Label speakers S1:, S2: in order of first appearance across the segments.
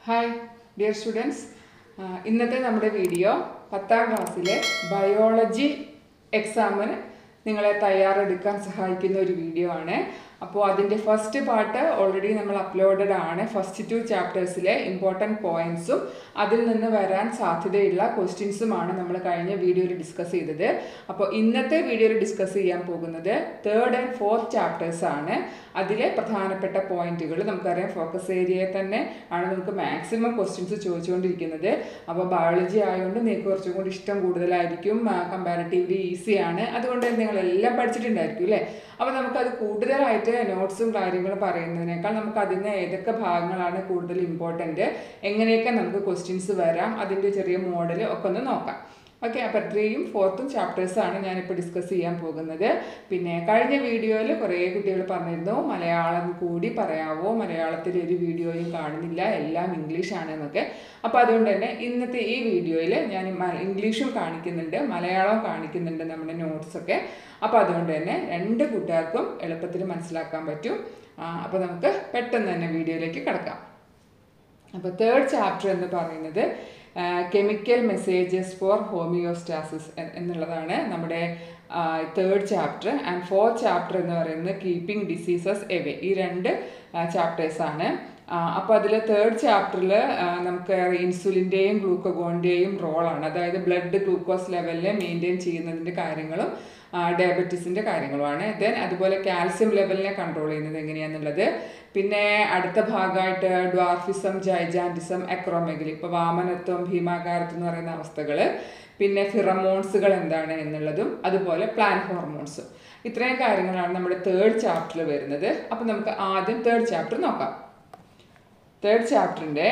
S1: Hi dear students ഇന്നത്തെ നമ്മുടെ video പത്താം ക്ലാസ്സിലെ ബയോളജി എക്സാമിന് നിങ്ങളെ തയ്യാറെടുക്കാൻ സഹായിക്കുന്ന ഒരു വീഡിയോ ആണ് അപ്പോൾ അതിൻ്റെ ഫസ്റ്റ് പാർട്ട് ഓൾറെഡി നമ്മൾ അപ്ലോഡഡ് ആണ് ഫസ്റ്റ് ടു ചാപ്റ്റേഴ്സിലെ ഇമ്പോർട്ടൻറ്റ് പോയിന്റ്സും അതിൽ നിന്ന് വരാൻ സാധ്യതയുള്ള ക്വസ്റ്റ്യൻസുമാണ് നമ്മൾ കഴിഞ്ഞ വീഡിയോയിൽ ഡിസ്കസ് ചെയ്തത് അപ്പോൾ ഇന്നത്തെ വീഡിയോയിൽ ഡിസ്കസ് ചെയ്യാൻ പോകുന്നത് തേർഡ് ആൻഡ് ഫോർത്ത് ചാപ്റ്റേഴ്സ് ആണ് അതിലെ പ്രധാനപ്പെട്ട പോയിന്റുകൾ നമുക്കറിയാം ഫോക്കസ് ഏരിയയെ തന്നെ ആണ് നമുക്ക് മാക്സിമം ക്വസ്റ്റ്യൻസ് ചോദിച്ചുകൊണ്ടിരിക്കുന്നത് അപ്പോൾ ബയോളജി ആയതുകൊണ്ട് നിങ്ങൾക്ക് കുറച്ചും കൂടി ഇഷ്ടം കൂടുതലായിരിക്കും കമ്പാരിറ്റീവ്ലി ഈസിയാണ് അതുകൊണ്ട് തന്നെ നിങ്ങളെല്ലാം പഠിച്ചിട്ടുണ്ടായിരിക്കും അല്ലേ അപ്പോൾ നമുക്കത് കൂടുതലായിട്ട് നോട്ട്സും കാര്യങ്ങളും പറയുന്നതിനേക്കാൾ നമുക്ക് അതിന് ഏതൊക്കെ ഭാഗങ്ങളാണ് കൂടുതൽ ഇമ്പോർട്ടൻറ്റ് എങ്ങനെയൊക്കെ നമുക്ക് ക്വസ്റ്റ്യൻസ് വരാം അതിൻ്റെ ചെറിയ മോഡൽ ഒക്കെ ഒന്ന് നോക്കാം ഓക്കെ അപ്പോൾ ത്രീയും ഫോർത്തും ചാപ്റ്റേഴ്സാണ് ഞാനിപ്പോൾ ഡിസ്കസ് ചെയ്യാൻ പോകുന്നത് പിന്നെ കഴിഞ്ഞ വീഡിയോയിൽ കുറേ കുട്ടികൾ പറഞ്ഞിരുന്നു മലയാളം കൂടി പറയാവോ മലയാളത്തിൽ ഒരു വീഡിയോയും കാണുന്നില്ല എല്ലാം ഇംഗ്ലീഷാണ് എന്നൊക്കെ അപ്പോൾ അതുകൊണ്ട് തന്നെ ഇന്നത്തെ ഈ വീഡിയോയിൽ ഞാൻ മ- ഇംഗ്ലീഷും കാണിക്കുന്നുണ്ട് മലയാളവും കാണിക്കുന്നുണ്ട് നമ്മുടെ നോട്ട്സൊക്കെ അപ്പോൾ അതുകൊണ്ട് തന്നെ രണ്ട് കൂട്ടുകാർക്കും എളുപ്പത്തിൽ മനസ്സിലാക്കാൻ പറ്റും അപ്പോൾ നമുക്ക് പെട്ടെന്ന് തന്നെ വീഡിയോയിലേക്ക് കിടക്കാം അപ്പോൾ തേർഡ് ചാപ്റ്റർ എന്ന് പറയുന്നത് കെമിക്കൽ മെസ്സേജസ് ഫോർ ഹോമിയോസ്റ്റാസിസ് എന്നുള്ളതാണ് നമ്മുടെ third chapter and fourth chapter എന്ന് പറയുന്നത് കീപ്പിംഗ് ഡിസീസസ് എവേ ഈ രണ്ട് ചാപ്റ്റേഴ്സാണ് അപ്പോൾ അതിൽ തേർഡ് ചാപ്റ്ററിൽ നമുക്ക് ഇൻസുലിൻ്റെയും ഗ്ലൂക്കോഗോണിൻ്റെയും റോളാണ് അതായത് ബ്ലഡ് ഗ്ലൂക്കോസ് ലെവലിനെ മെയിൻറ്റെയിൻ ചെയ്യുന്നതിൻ്റെ കാര്യങ്ങളും ഡയബറ്റീസിൻ്റെ കാര്യങ്ങളുമാണ് ദെൻ അതുപോലെ കാൽസ്യം ലെവലിനെ കൺട്രോൾ ചെയ്യുന്നത് എങ്ങനെയാണെന്നുള്ളത് പിന്നെ അടുത്ത ഭാഗമായിട്ട് ഡ്വാർഫിസം ജൈജാൻറ്റിസം അക്രോമെഗലി ഇപ്പോൾ വാമനത്വം ഭീമാകാരത്വം എന്ന് പറയുന്ന അവസ്ഥകൾ പിന്നെ ഫിറമോൺസുകൾ എന്താണ് എന്നുള്ളതും അതുപോലെ പ്ലാൻ ഹോർമോൺസും ഇത്രയും കാര്യങ്ങളാണ് നമ്മുടെ തേർഡ് ചാപ്റ്ററിൽ വരുന്നത് അപ്പോൾ നമുക്ക് ആദ്യം തേർഡ് ചാപ്റ്റർ നോക്കാം തേർഡ് ചാപ്റ്ററിൻ്റെ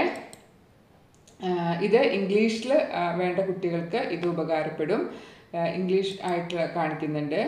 S1: ഇത് ഇംഗ്ലീഷിൽ വേണ്ട കുട്ടികൾക്ക് ഇത് ഉപകാരപ്പെടും ഇംഗ്ലീഷ് ആയിട്ട് കാണിക്കുന്നുണ്ട്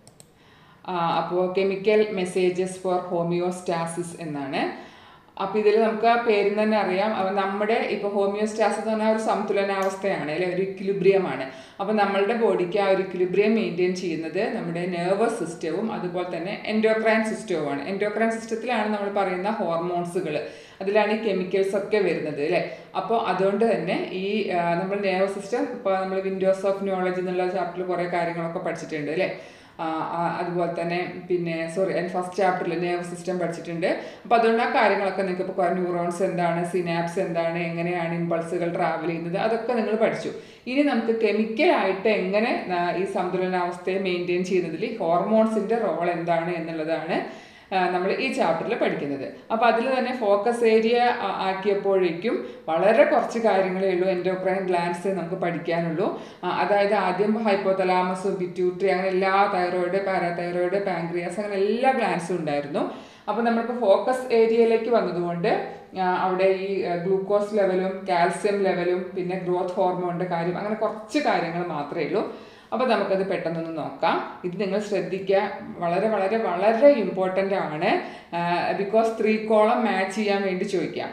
S1: അപ്പോൾ കെമിക്കൽ മെസ്സേജസ് ഫോർ ഹോമിയോസ്റ്റാസിസ് എന്നാണ് അപ്പോൾ ഇതിൽ നമുക്ക് ആ പേരിൽ തന്നെ അറിയാം അപ്പോൾ നമ്മുടെ ഇപ്പോൾ ഹോമിയോസ്റ്റാസിസ് എന്ന് പറഞ്ഞാൽ ഒരു സന്തുലനാവസ്ഥയാണ് അല്ലെ ഒരു ഇക്വിലിബ്രിയമാണ് അപ്പോൾ നമ്മളുടെ ബോഡിക്ക് ആ ഒരു ഇക്വിലിബ്രിയം മെയിൻറ്റെയിൻ ചെയ്യുന്നത് നമ്മുടെ നെർവസ് സിസ്റ്റവും അതുപോലെ തന്നെ എൻഡോക്രൈൻ സിസ്റ്റവുമാണ് എൻഡോക്രൈൻ സിസ്റ്റത്തിലാണ് നമ്മൾ പറയുന്ന ഹോർമോൺസുകൾ അതിലാണ് ഈ കെമിക്കൽസ് ഒക്കെ വരുന്നത് അല്ലേ അപ്പോൾ അതുകൊണ്ട് തന്നെ ഈ ആ, നമ്മൾ നെർവസ് സിസ്റ്റം ഇപ്പോൾ നമ്മൾ വിൻഡോസ് ഓഫ് നോളജ് എന്നുള്ള ചാപ്റ്ററിൽ കുറേ കാര്യങ്ങളൊക്കെ പഠിച്ചിട്ടുണ്ട് അല്ലേ ആ, ആ, അതുപോലെ തന്നെ പിന്നെ സോറി ഫസ്റ്റ് ചാപ്റ്ററിൽ നെർവ് സിസ്റ്റം പഠിച്ചിട്ടുണ്ട് അപ്പോൾ അതുകൊണ്ട് ആ കാര്യങ്ങളൊക്കെ നിങ്ങൾക്ക് ഇപ്പോൾ ന്യൂറോൺസ് എന്താണ് സിനാപ്സ് എന്താണ് എങ്ങനെയാണ് ഇമ്പൾസുകൾ ട്രാവൽ ചെയ്യുന്നത് അതൊക്കെ നിങ്ങൾ പഠിച്ചു ഇനി നമുക്ക് കെമിക്കലായിട്ട് എങ്ങനെ ആ, ഈ സന്തുലനാവസ്ഥയെ മെയിൻറ്റെയിൻ ചെയ്യുന്നതിൽ ഹോർമോൺസിൻ്റെ റോൾ എന്താണ് എന്നുള്ളതാണ് നമ്മൾ ഈ ചാപ്റ്ററിൽ പഠിക്കുന്നത് അപ്പോൾ അതിൽ തന്നെ ഫോക്കസ് ഏരിയ ആക്കിയപ്പോഴേക്കും വളരെ കുറച്ച് കാര്യങ്ങളേ ഉള്ളൂ എൻഡോക്രൈൻ ഗ്ലാൻസ് നമുക്ക് പഠിക്കാനുള്ളൂ ആ, അതായത് ആദ്യം ഹൈപ്പോതലാമസ് പിറ്റ്യൂട്ടറി അങ്ങനെ എല്ലാ തൈറോയിഡ് പാരാതൈറോയിഡ് പാങ്ക്രിയാസ് അങ്ങനെ എല്ലാ ഗ്ലാൻസും ഉണ്ടായിരുന്നു അപ്പോൾ നമ്മളിപ്പോൾ ഫോക്കസ് ഏരിയയിലേക്ക് വന്നതുകൊണ്ട് ആ, അവിടെ ഈ ഗ്ലൂക്കോസ് ലെവലും കാൽസ്യം ലെവലും പിന്നെ ഗ്രോത്ത് ഹോർമോണിൻ്റെ കാര്യം അങ്ങനെ കുറച്ച് കാര്യങ്ങൾ മാത്രമേ ഉള്ളൂ അപ്പോൾ നമുക്കത് പെട്ടെന്നൊന്ന് നോക്കാം ഇത് നിങ്ങൾ ശ്രദ്ധിക്കുക വളരെ വളരെ വളരെ ഇമ്പോർട്ടൻ്റ് ആണ് ബിക്കോസ് ത്രീ കോളം മാച്ച് ചെയ്യാൻ വേണ്ടി ചോദിക്കാം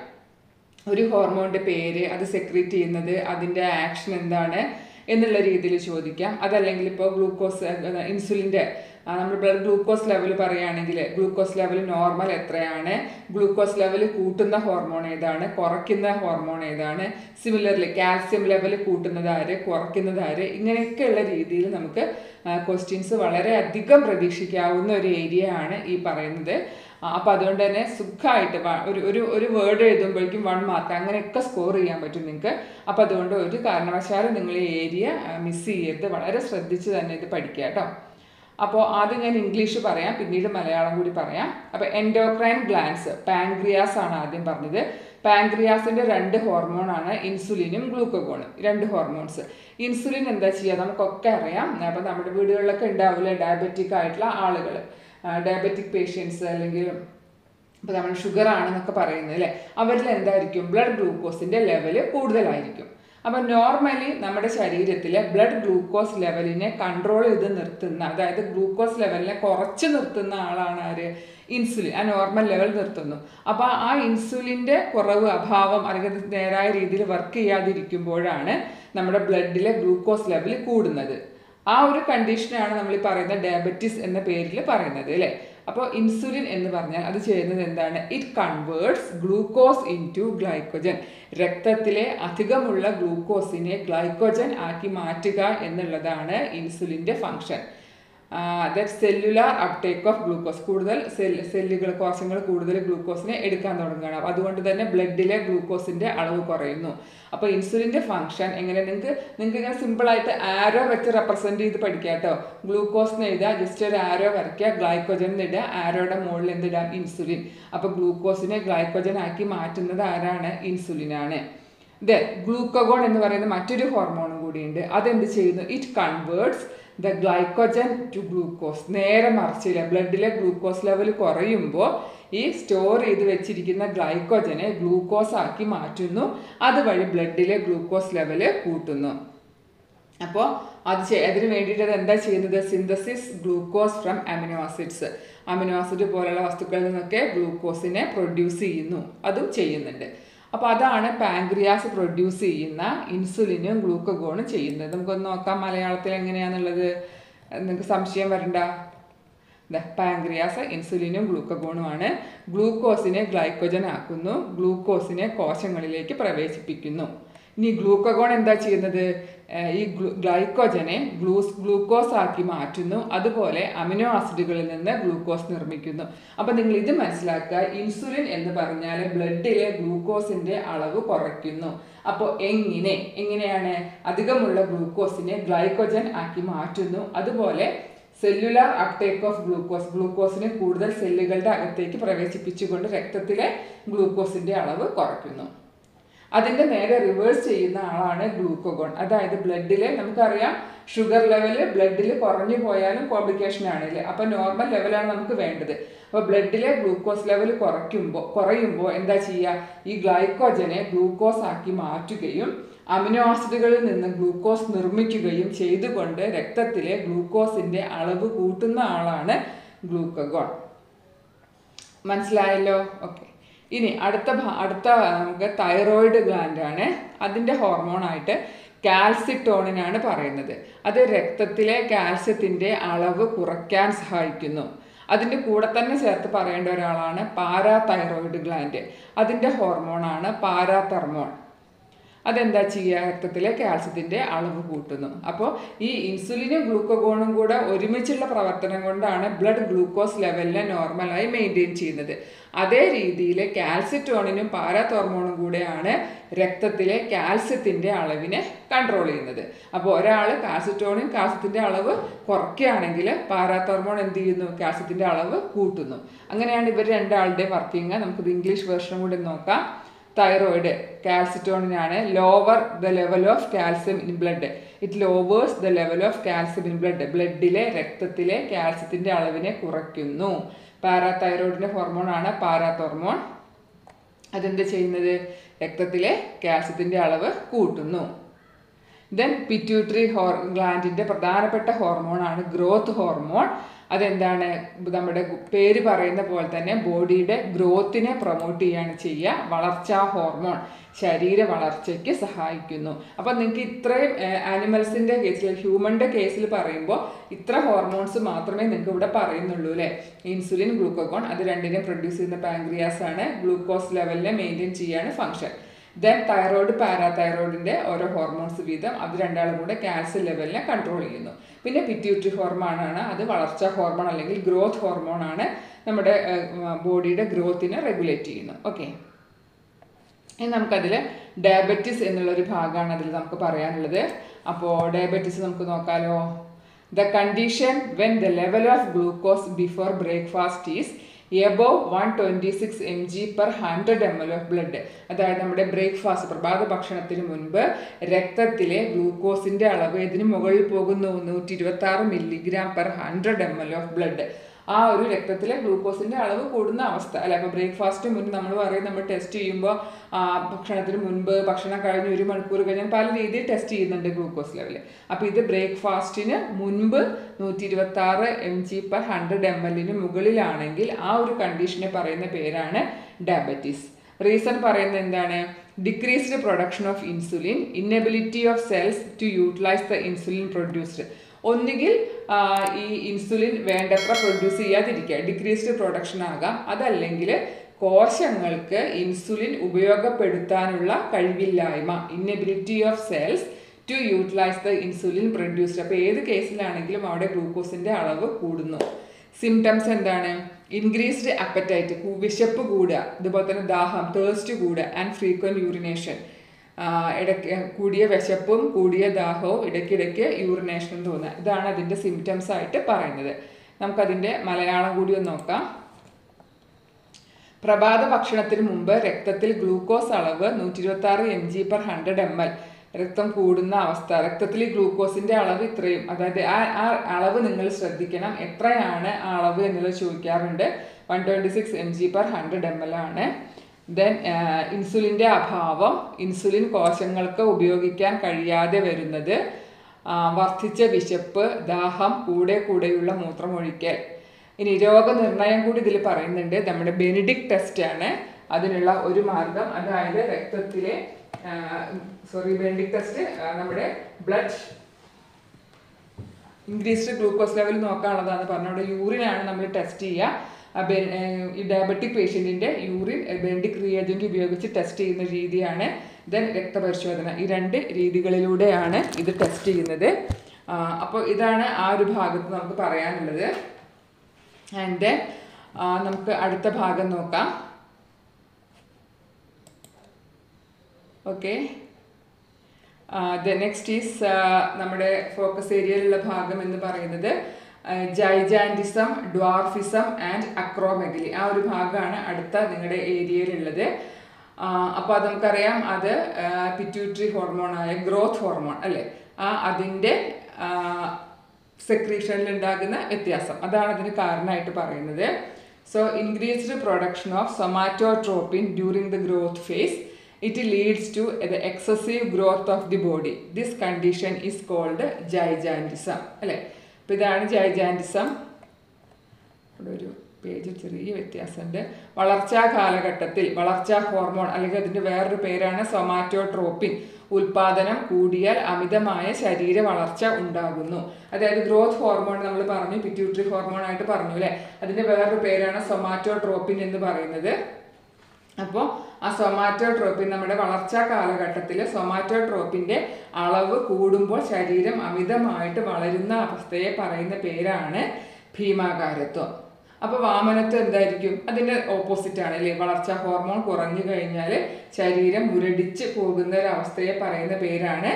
S1: ഒരു ഹോർമോണിൻ്റെ പേര് അത് സെക്രീറ്റ് ചെയ്യുന്നത് അതിൻ്റെ ആക്ഷൻ എന്താണ് എന്നുള്ള രീതിയിൽ ചോദിക്കാം അതല്ലെങ്കിൽ ഇപ്പോൾ ഗ്ലൂക്കോസ് ഇൻസുലിൻ്റെ നമ്മൾ ബ്ലഡ് ഗ്ലൂക്കോസ് ലെവൽ പറയുകയാണെങ്കിൽ ഗ്ലൂക്കോസ് ലെവൽ നോർമൽ എത്രയാണ് ഗ്ലൂക്കോസ് ലെവൽ കൂട്ടുന്ന ഹോർമോൺ ഏതാണ് കുറയ്ക്കുന്ന ഹോർമോൺ ഏതാണ് സിമിലർലി കാൽസ്യം ലെവൽ കൂട്ടുന്നത് ആര് കുറയ്ക്കുന്നത് ആര് ഇങ്ങനെയൊക്കെയുള്ള രീതിയിൽ നമുക്ക് ക്വസ്റ്റ്യൻസ് വളരെ അധികം പ്രതീക്ഷിക്കാവുന്ന ഒരു ഏരിയ ആണ് ഈ പറയുന്നത് അപ്പോൾ അതുകൊണ്ട് തന്നെ സുഖമായിട്ട് വ- ഒരു ഒരു ഒരു വേർഡ് എഴുതുമ്പോഴേക്കും വൺ മാർക്ക് അങ്ങനെയൊക്കെ സ്കോർ ചെയ്യാൻ പറ്റും നിങ്ങൾക്ക് അപ്പോൾ അതുകൊണ്ട് ഒരു കാരണവശാലും നിങ്ങൾ ഈ ഏരിയ മിസ് ചെയ്യരുത് വളരെ ശ്രദ്ധിച്ച് തന്നെ ഇത് പഠിക്കുക കേട്ടോ അപ്പോൾ ആദ്യം ഞാൻ ഇംഗ്ലീഷ് പറയാം പിന്നീട് മലയാളം കൂടി പറയാം അപ്പോൾ എൻഡോക്രൈൻ ഗ്ലാൻസ് പാങ്ക്രിയാസ് ആണ് ആദ്യം പറഞ്ഞത് പാങ്ക്രിയാസിൻ്റെ രണ്ട് ഹോർമോണാണ് ഇൻസുലിനും ഗ്ലൂക്കോഗോണും രണ്ട് ഹോർമോൺസ് ഇൻസുലിൻ എന്താ ചെയ്യുക നമുക്കൊക്കെ അറിയാം അപ്പോൾ നമ്മുടെ വീടുകളിലൊക്കെ ഉണ്ടാവില്ലേ ഡയബറ്റിക് ആയിട്ടുള്ള ആളുകൾ ഡയബറ്റിക് പേഷ്യൻസ് അല്ലെങ്കിൽ ഇപ്പോൾ നമ്മൾ ഷുഗർ ആണെന്നൊക്കെ പറയുന്നത് അല്ലേ അവരിൽ എന്തായിരിക്കും ബ്ലഡ് ഗ്ലൂക്കോസിൻ്റെ ലെവല് കൂടുതലായിരിക്കും അപ്പോൾ നോർമലി നമ്മുടെ ശരീരത്തിലെ ബ്ലഡ് ഗ്ലൂക്കോസ് ലെവലിനെ കൺട്രോൾ ചെയ്ത് നിർത്തുന്ന അതായത് ഗ്ലൂക്കോസ് ലെവലിനെ കുറച്ച് നിർത്തുന്ന ആളാണ് ആര് ഇൻസുലിൻ ആ നോർമൽ ലെവൽ നിർത്തുന്നു അപ്പോൾ ആ ഇൻസുലിൻ്റെ കുറവ് അഭാവം അല്ലെങ്കിൽ അത് നേരായ രീതിയിൽ വർക്ക് ചെയ്യാതിരിക്കുമ്പോഴാണ് നമ്മുടെ ബ്ലഡിലെ ഗ്ലൂക്കോസ് ലെവൽ കൂടുന്നത് ആ ഒരു കണ്ടീഷനാണ് നമ്മൾ ഈ പറയുന്ന ഡയബറ്റീസ് എന്ന പേരിൽ പറയുന്നത് അല്ലേ അപ്പോൾ ഇൻസുലിൻ എന്ന് പറഞ്ഞാൽ അത് ചെയ്യുന്നത് എന്താണ് it converts glucose into glycogen രക്തത്തിലെ അധികമുള്ള ഗ്ലൂക്കോസിനെ ഗ്ലൈക്കോജൻ ആക്കി മാറ്റുക എന്നുള്ളതാണ് ഇൻസുലിൻ്റെ function that cellular uptake of glucose കൂടുതൽ സെൽ സെല്ലുകൾ കോശങ്ങൾ കൂടുതൽ ഗ്ലൂക്കോസിനെ എടുക്കാൻ തുടങ്ങുകയാണ് അപ്പോൾ അതുകൊണ്ട് തന്നെ ബ്ലഡിലെ ഗ്ലൂക്കോസിൻ്റെ അളവ് കുറയുന്നു അപ്പോൾ ഇൻസുലിൻ്റെ ഫംഗ്ഷൻ എങ്ങനെ നിങ്ങൾക്ക് നിങ്ങൾക്ക് ഇങ്ങനെ സിമ്പിളായിട്ട് ആരോ വെച്ച് റെപ്രസെൻറ്റ് ചെയ്ത് പഠിക്കാം കേട്ടോ ഗ്ലൂക്കോസ് എന്ന് എഴുതുക ജസ്റ്റ് ഒരു ആരോ വരയ്ക്കുക ഗ്ലൈക്കോജൻ എന്ന് ഇടുക ആരോയുടെ മുകളിൽ എന്തിടാം ഇൻസുലിൻ അപ്പോൾ ഗ്ലൂക്കോസിനെ ഗ്ലൈക്കോജൻ ആക്കി മാറ്റുന്നത് ആരാണ് ഇൻസുലിനാണ് ദെൻ ഗ്ലൂക്കോഗോൺ എന്ന് പറയുന്ന മറ്റൊരു ഹോർമോണും കൂടിയുണ്ട് അതെന്ത് ചെയ്യുന്നു it converts the glycogen to glucose നേരെ മറിച്ചില്ല ബ്ലഡിലെ ഗ്ലൂക്കോസ് ലെവൽ കുറയുമ്പോൾ ഈ സ്റ്റോർ ചെയ്ത് വെച്ചിരിക്കുന്ന ഗ്ലൈക്കോജനെ ഗ്ലൂക്കോസ് ആക്കി മാറ്റുന്നു അതുവഴി ബ്ലഡിലെ ഗ്ലൂക്കോസ് ലെവൽ കൂട്ടുന്നു അപ്പോൾ അത് ചെയ്- അതിന് വേണ്ടിയിട്ട് അത് എന്താ ചെയ്യുന്നത് synthesis glucose from amino acids amino acid പോലുള്ള വസ്തുക്കളിൽ നിന്നൊക്കെ ഗ്ലൂക്കോസിനെ പ്രൊഡ്യൂസ് ചെയ്യുന്നു അതും ചെയ്യുന്നുണ്ട് അപ്പോൾ അതാണ് പാങ്ക്രിയാസ് പ്രൊഡ്യൂസ് ചെയ്യുന്ന ഇൻസുലിനും ഗ്ലൂക്കഗോണും ചെയ്യുന്നത് നമുക്കൊന്ന് നോക്കാം മലയാളത്തിൽ എങ്ങനെയാണെന്നുള്ളത് നിങ്ങൾക്ക് സംശയം വരണ്ട പാങ്ക്രിയാസ് ഇൻസുലിനും ഗ്ലൂക്കഗോണുമാണ് ഗ്ലൂക്കോസിനെ ഗ്ലൈക്കോജൻ ആക്കുന്നു ഗ്ലൂക്കോസിനെ കോശങ്ങളിലേക്ക് പ്രവേശിപ്പിക്കുന്നു ഇനി ഗ്ലൂക്കഗോൺ എന്താ ചെയ്യുന്നത് ഏഹ് ഈ ഗ്ലൂ ഗ്ലൈക്കോജനെ ഗ്ലൂസ് ഗ്ലൂക്കോസ് ആക്കി മാറ്റുന്നു അതുപോലെ അമിനോ ആസിഡുകളിൽ നിന്ന് ഗ്ലൂക്കോസ് നിർമ്മിക്കുന്നു അപ്പം നിങ്ങൾ ഇത് മനസ്സിലാക്കുക ഇൻസുലിൻ എന്ന് പറഞ്ഞാൽ ബ്ലഡിലെ ഗ്ലൂക്കോസിന്റെ അളവ് കുറയ്ക്കുന്നു അപ്പോൾ എങ്ങനെ എങ്ങനെയാണ് അധികമുള്ള ഗ്ലൂക്കോസിനെ ഗ്ലൈക്കോജൻ ആക്കി മാറ്റുന്നു അതുപോലെ സെല്ലുലാർ അപ്ടേക്ക് ഓഫ് ഗ്ലൂക്കോസ് ഗ്ലൂക്കോസിനെ കൂടുതൽ സെല്ലുകളുടെ അകത്തേക്ക് പ്രവേശിപ്പിച്ചുകൊണ്ട് രക്തത്തിലെ ഗ്ലൂക്കോസിന്റെ അളവ് കുറയ്ക്കുന്നു അതിന്റെ നേരെ റിവേഴ്സ് ചെയ്യുന്ന ആളാണ് ഗ്ലൂക്കോഗോൺ അതായത് ബ്ലഡിലെ നമുക്കറിയാം ഷുഗർ ലെവല് ബ്ലഡിൽ കുറഞ്ഞു പോയാലും കോംപ്ലിക്കേഷൻ ആണല്ലേ അപ്പൊ നോർമൽ ലെവലാണ് നമുക്ക് വേണ്ടത് അപ്പോൾ ബ്ലഡിലെ ഗ്ലൂക്കോസ് ലെവൽ കുറയ്ക്കുമ്പോൾ കുറയുമ്പോൾ എന്താ ചെയ്യുക ഈ ഗ്ലൈക്കോജനെ ഗ്ലൂക്കോസ് ആക്കി മാറ്റുകയും അമിനോ ആസിഡുകളിൽ നിന്ന് ഗ്ലൂക്കോസ് നിർമ്മിക്കുകയും ചെയ്തുകൊണ്ട് രക്തത്തിലെ ഗ്ലൂക്കോസിന്റെ അളവ് കൂട്ടുന്ന ആളാണ് ഗ്ലൂക്കഗോൺ മനസ്സിലായല്ലോ ഓക്കെ ഇനി അടുത്ത ഭാ- അടുത്ത നമുക്ക് തൈറോയിഡ് ഗ്ലാൻഡ് ആണ് അതിൻ്റെ ഹോർമോണായിട്ട് കാൽസിട്ടോണിനാണ് പറയുന്നത് അത് രക്തത്തിലെ കാൽസ്യത്തിൻ്റെ അളവ് കുറയ്ക്കാൻ സഹായിക്കുന്നു അതിൻ്റെ കൂടെ തന്നെ ചേർത്ത് പറയേണ്ട ഒരാളാണ് പാരാതൈറോയിഡ് ഗ്ലാൻഡ് അതിൻ്റെ ഹോർമോണാണ് പാരാതെർമോൺ അതെന്താ ചെയ്യുക രക്തത്തിലെ കാൽസ്യത്തിന്റെ അളവ് കൂട്ടുന്നു അപ്പോൾ ഈ ഇൻസുലിനും ഗ്ലൂക്കോഗോണും കൂടെ ഒരുമിച്ചുള്ള പ്രവർത്തനം കൊണ്ടാണ് ബ്ലഡ് ഗ്ലൂക്കോസ് ലെവലിനെ നോർമലായി മെയിൻറ്റെയിൻ ചെയ്യുന്നത് അതേ രീതിയിൽ കാൽസ്യറ്റോണിനും പാരാതോർമോണും കൂടെയാണ് രക്തത്തിലെ കാൽസ്യത്തിന്റെ അളവിനെ കൺട്രോൾ ചെയ്യുന്നത് അപ്പോൾ ഒരാൾ കാൽസ്യറ്റോണിൻ കാൽസ്യത്തിന്റെ അളവ് കുറയ്ക്കുകയാണെങ്കിൽ പാരാതോർമോൺ എന്ത് ചെയ്യുന്നു കാൽസ്യത്തിന്റെ അളവ് കൂട്ടുന്നു അങ്ങനെയാണ് ഇവർ രണ്ടാളുടെയും വർക്കിംഗ് നമുക്കിത് ഇംഗ്ലീഷ് വേർഷനും കൂടി നോക്കാം തൈറോയിഡ് കാൽസിറ്റോണിനാണ് lower the level of calcium in blood it lowers the level of calcium in blood ബ്ലഡിലെ രക്തത്തിലെ കാൽസ്യത്തിന്റെ അളവിനെ കുറയ്ക്കുന്നു പാരാതൈറോയിഡിന്റെ ഹോർമോണാണ് പാരാതോർമോൺ അതെന്ത് ചെയ്യുന്നത് രക്തത്തിലെ കാൽസ്യത്തിന്റെ അളവ് കൂട്ടുന്നു ദെൻ പിറ്റ്യൂട്ടറി ഹോർ ഗ്ലാൻഡിന്റെ പ്രധാനപ്പെട്ട ഹോർമോണാണ് ഗ്രോത്ത് ഹോർമോൺ അതെന്താണ് നമ്മുടെ പേര് പറയുന്ന പോലെ തന്നെ ബോഡിയുടെ ഗ്രോത്തിനെ പ്രൊമോട്ട് ചെയ്യാണ് ചെയ്യുക വളർച്ചാ ഹോർമോൺ ശരീര വളർച്ചയ്ക്ക് സഹായിക്കുന്നു അപ്പം നിങ്ങൾക്ക് ഇത്രയും ആനിമൽസിൻ്റെ കേസിൽ ഹ്യൂമൻ്റെ കേസിൽ പറയുമ്പോൾ ഇത്ര ഹോർമോൺസ് മാത്രമേ നിങ്ങൾക്ക് ഇവിടെ പറയുന്നുള്ളൂ അല്ലേ ഇൻസുലിൻ ഗ്ലൂക്കോഗോൺ അത് രണ്ടിനെ പ്രൊഡ്യൂസ് ചെയ്യുന്ന പാങ്ക്രിയാസ് ആണ് ഗ്ലൂക്കോസ് ലെവലിനെ മെയിൻറ്റെയിൻ ചെയ്യാണ് ഫംഗ്ഷൻ ദെൻ തൈറോയിഡ് പാരാതൈറോയിഡിന്റെ ഓരോ ഹോർമോൺസ് വീതം അത് രണ്ടാളും കൂടെ കാൽസ്യം ലെവലിനെ കൺട്രോൾ ചെയ്യുന്നു പിന്നെ പിറ്റ്യൂട്ടറി ഹോർമോൺ ആണ് അത് വളർച്ചാ ഹോർമോൺ അല്ലെങ്കിൽ ഗ്രോത്ത് ഹോർമോൺ ആണ് നമ്മുടെ ബോഡിയുടെ ഗ്രോത്തിനെ റെഗുലേറ്റ് ചെയ്യുന്നു ഓക്കെ ഇനി നമുക്കതിൽ ഡയബറ്റിസ് എന്നുള്ളൊരു ഭാഗമാണ് അതിൽ നമുക്ക് പറയാനുള്ളത് അപ്പോൾ ഡയബറ്റിസ് നമുക്ക് നോക്കാലോ the condition when the level of glucose before breakfast is above one twenty six M G per hundred M L of blood അതായത് നമ്മുടെ ബ്രേക്ക്ഫാസ്റ്റ് പ്രഭാത ഭക്ഷണത്തിന് മുൻപ് രക്തത്തിലെ ഗ്ലൂക്കോസിന്റെ അളവ് ഇതിന് മുകളിൽ പോകുന്നു നൂറ്റി ഇരുപത്തി ആറ് milligram per hundred M L of blood ആ ഒരു രക്തത്തിലെ ഗ്ലൂക്കോസിന്റെ അളവ് കൂടുന്ന അവസ്ഥ അല്ലെ അപ്പോൾ ബ്രേക്ക്ഫാസ്റ്റ് മുൻപ് നമ്മൾ പറയും നമ്മൾ ടെസ്റ്റ് ചെയ്യുമ്പോൾ ഭക്ഷണത്തിന് മുൻപ് ഭക്ഷണം കഴിഞ്ഞ് ഒരു മണിക്കൂർ കഴിഞ്ഞാൽ പല രീതിയിൽ ടെസ്റ്റ് ചെയ്യുന്നുണ്ട് ഗ്ലൂക്കോസ് ലെവൽ അപ്പോൾ ഇത് ബ്രേക്ക്ഫാസ്റ്റിന് മുൻപ് നൂറ്റി ഇരുപത്തി ആറ് M G per hundred M എല്ലിന് മുകളിലാണെങ്കിൽ ആ ഒരു കണ്ടീഷനെ പറയുന്ന പേരാണ് ഡയബറ്റീസ് റീസൺ പറയുന്നത് എന്താണ് decreased production of insulin inability of cells to utilise the insulin produced ഒന്നുകിൽ ആ, ഈ ഇൻസുലിൻ വേണ്ടത്ര പ്രൊഡ്യൂസ് ചെയ്യാതിരിക്കുക ഡിക്രീസ്ഡ് പ്രൊഡക്ഷൻ ആകാം അതല്ലെങ്കിൽ കോശങ്ങൾക്ക് ഇൻസുലിൻ ഉപയോഗപ്പെടുത്താനുള്ള കഴിവില്ലായ്മ inability of cells to utilise the insulin produced അപ്പോൾ ഏത് കേസിലാണെങ്കിലും അവിടെ ഗ്ലൂക്കോസിന്റെ അളവ് കൂടുന്നു സിംറ്റംസ് എന്താണ് ഇൻക്രീസ്ഡ് അപ്പറ്റൈറ്റ് വിശപ്പ് കൂടുക ഇതുപോലെ തന്നെ ദാഹം തേഴ്സ്റ്റ് കൂടുക ആൻഡ് ഫ്രീക്വൻറ്റ് യൂറിനേഷൻ ഇടയ്ക്ക് കൂടിയ വിശപ്പും കൂടിയ ദാഹവും ഇടയ്ക്കിടയ്ക്ക് യൂറിനേഷനും തോന്നുക ഇതാണ് അതിൻ്റെ സിംറ്റംസ് ആയിട്ട് പറയുന്നത് നമുക്കതിൻ്റെ മലയാളം കൂടി ഒന്ന് നോക്കാം പ്രഭാത ഭക്ഷണത്തിന് മുമ്പ് രക്തത്തിൽ ഗ്ലൂക്കോസ് അളവ് നൂറ്റി ഇരുപത്തി ആറ് M G per hundred M L രക്തം കൂടുന്ന അവസ്ഥ രക്തത്തിൽ ഗ്ലൂക്കോസിന്റെ അളവ് ഇത്രയും അതായത് ആ ആ അളവ് നിങ്ങൾ ശ്രദ്ധിക്കണം എത്രയാണ് ആ അളവ് എന്നുള്ളത് ചോദിക്കാറുണ്ട് one twenty six M G per hundred M L ആണ് ദെൻ ഇൻസുലിൻ്റെ അഭാവം ഇൻസുലിൻ കോശങ്ങൾക്ക് ഉപയോഗിക്കാൻ കഴിയാതെ വരുന്നത് ആ, വർദ്ധിച്ച വിശപ്പ് ദാഹം കൂടെ കൂടെയുള്ള മൂത്രമൊഴിക്കൽ ഇനി രോഗനിർണയം കൂടി ഇതിൽ പറയുന്നുണ്ട് നമ്മുടെ ബെനിഡിക് ടെസ്റ്റ് ആണ് അതിനുള്ള ഒരു മാർഗം അതായത് രക്തത്തിലെ സോറി ബെനിഡിക് ടെസ്റ്റ് നമ്മുടെ ബ്ലഡ് ഇൻക്രീസ്ഡ് ഗ്ലൂക്കോസ് ലെവൽ നോക്കാനുള്ളതാണ് പറഞ്ഞ അവിടെ യൂറിനാണ് നമ്മൾ ടെസ്റ്റ് ചെയ്യുക ആ ബെ- ഏർ ഈ ഡയബറ്റിക് പേഷ്യൻറ്റിൻ്റെ യൂറിൻ ബെൻഡിക് റിയേജൻറ്റ് ഉപയോഗിച്ച് ടെസ്റ്റ് ചെയ്യുന്ന രീതിയാണ് ദെൻ രക്തപരിശോധന ഈ രണ്ട് രീതികളിലൂടെയാണ് ഇത് ടെസ്റ്റ് ചെയ്യുന്നത് അപ്പോൾ ഇതാണ് ആ ഒരു ഭാഗത്ത് നമുക്ക് പറയാനുള്ളത് ആൻഡ് ദെൻ നമുക്ക് അടുത്ത ഭാഗം നോക്കാം ഓക്കെ ദ നെക്സ്റ്റ് ഈസ് നമ്മുടെ ഫോക്കസ് ഏരിയയിലുള്ള ഭാഗം എന്ന് പറയുന്നത് ജൈജാൻറ്റിസം ഡ്വാർഫിസം ആൻഡ് അക്രോമെഗലി ആ ഒരു ഭാഗമാണ് അടുത്ത നിങ്ങളുടെ ഏരിയയിലുള്ളത് അപ്പോൾ അത് നമുക്കറിയാം അത് പിറ്റ്യൂട്ടറി ഹോർമോണായ ഗ്രോത്ത് ഹോർമോൺ അല്ലേ ആ അതിൻ്റെ സെക്രീഷനിൽ ഉണ്ടാകുന്ന വ്യത്യാസം അതാണ് അതിന് കാരണമായിട്ട് പറയുന്നത് so increased production of somatotropin during the growth phase it leads to the excessive growth of the body this condition is called gigantism അല്ലേ അപ്പോൾ ഇതാണ് ജൈജാൻറ്റിസം ഇവിടെ ഒരു പേജ് ചെറിയ വ്യത്യാസമുണ്ട് വളർച്ചാ കാലഘട്ടത്തിൽ വളർച്ചാ ഹോർമോൺ അല്ലെങ്കിൽ അതിൻ്റെ വേറൊരു പേരാണ് സൊമാറ്റോട്രോപ്പിൻ ഉൽപാദനം കൂടിയാൽ അമിതമായ ശരീര വളർച്ച ഉണ്ടാകുന്നു അതായത് ഗ്രോത്ത് ഹോർമോൺ നമ്മൾ പറഞ്ഞു പിറ്റ്യൂട്ടറി ഹോർമോൺ ആയിട്ട് പറഞ്ഞു അല്ലേ അതിൻ്റെ വേറൊരു പേരാണ് സൊമാറ്റോട്രോപ്പിൻ എന്ന് പറയുന്നത് അപ്പോൾ ആ സൊമാറ്റോട്രോപ്പിൻ നമ്മുടെ വളർച്ചാ കാലഘട്ടത്തിൽ സൊമാറ്റോട്രോപ്പിൻ്റെ അളവ് കൂടുമ്പോൾ ശരീരം അമിതമായിട്ട് വളരുന്ന അവസ്ഥയെ പറയുന്ന പേരാണ് ഭീമാകാരത്വം അപ്പോൾ വാമനത്വം എന്തായിരിക്കും അതിൻ്റെ ഓപ്പോസിറ്റ് ആണ് അല്ലേ വളർച്ചാ ഹോർമോൺ കുറഞ്ഞു കഴിഞ്ഞാൽ ശരീരം മുരടിച്ച് പോകുന്ന ഒരു അവസ്ഥയെ പറയുന്ന പേരാണ്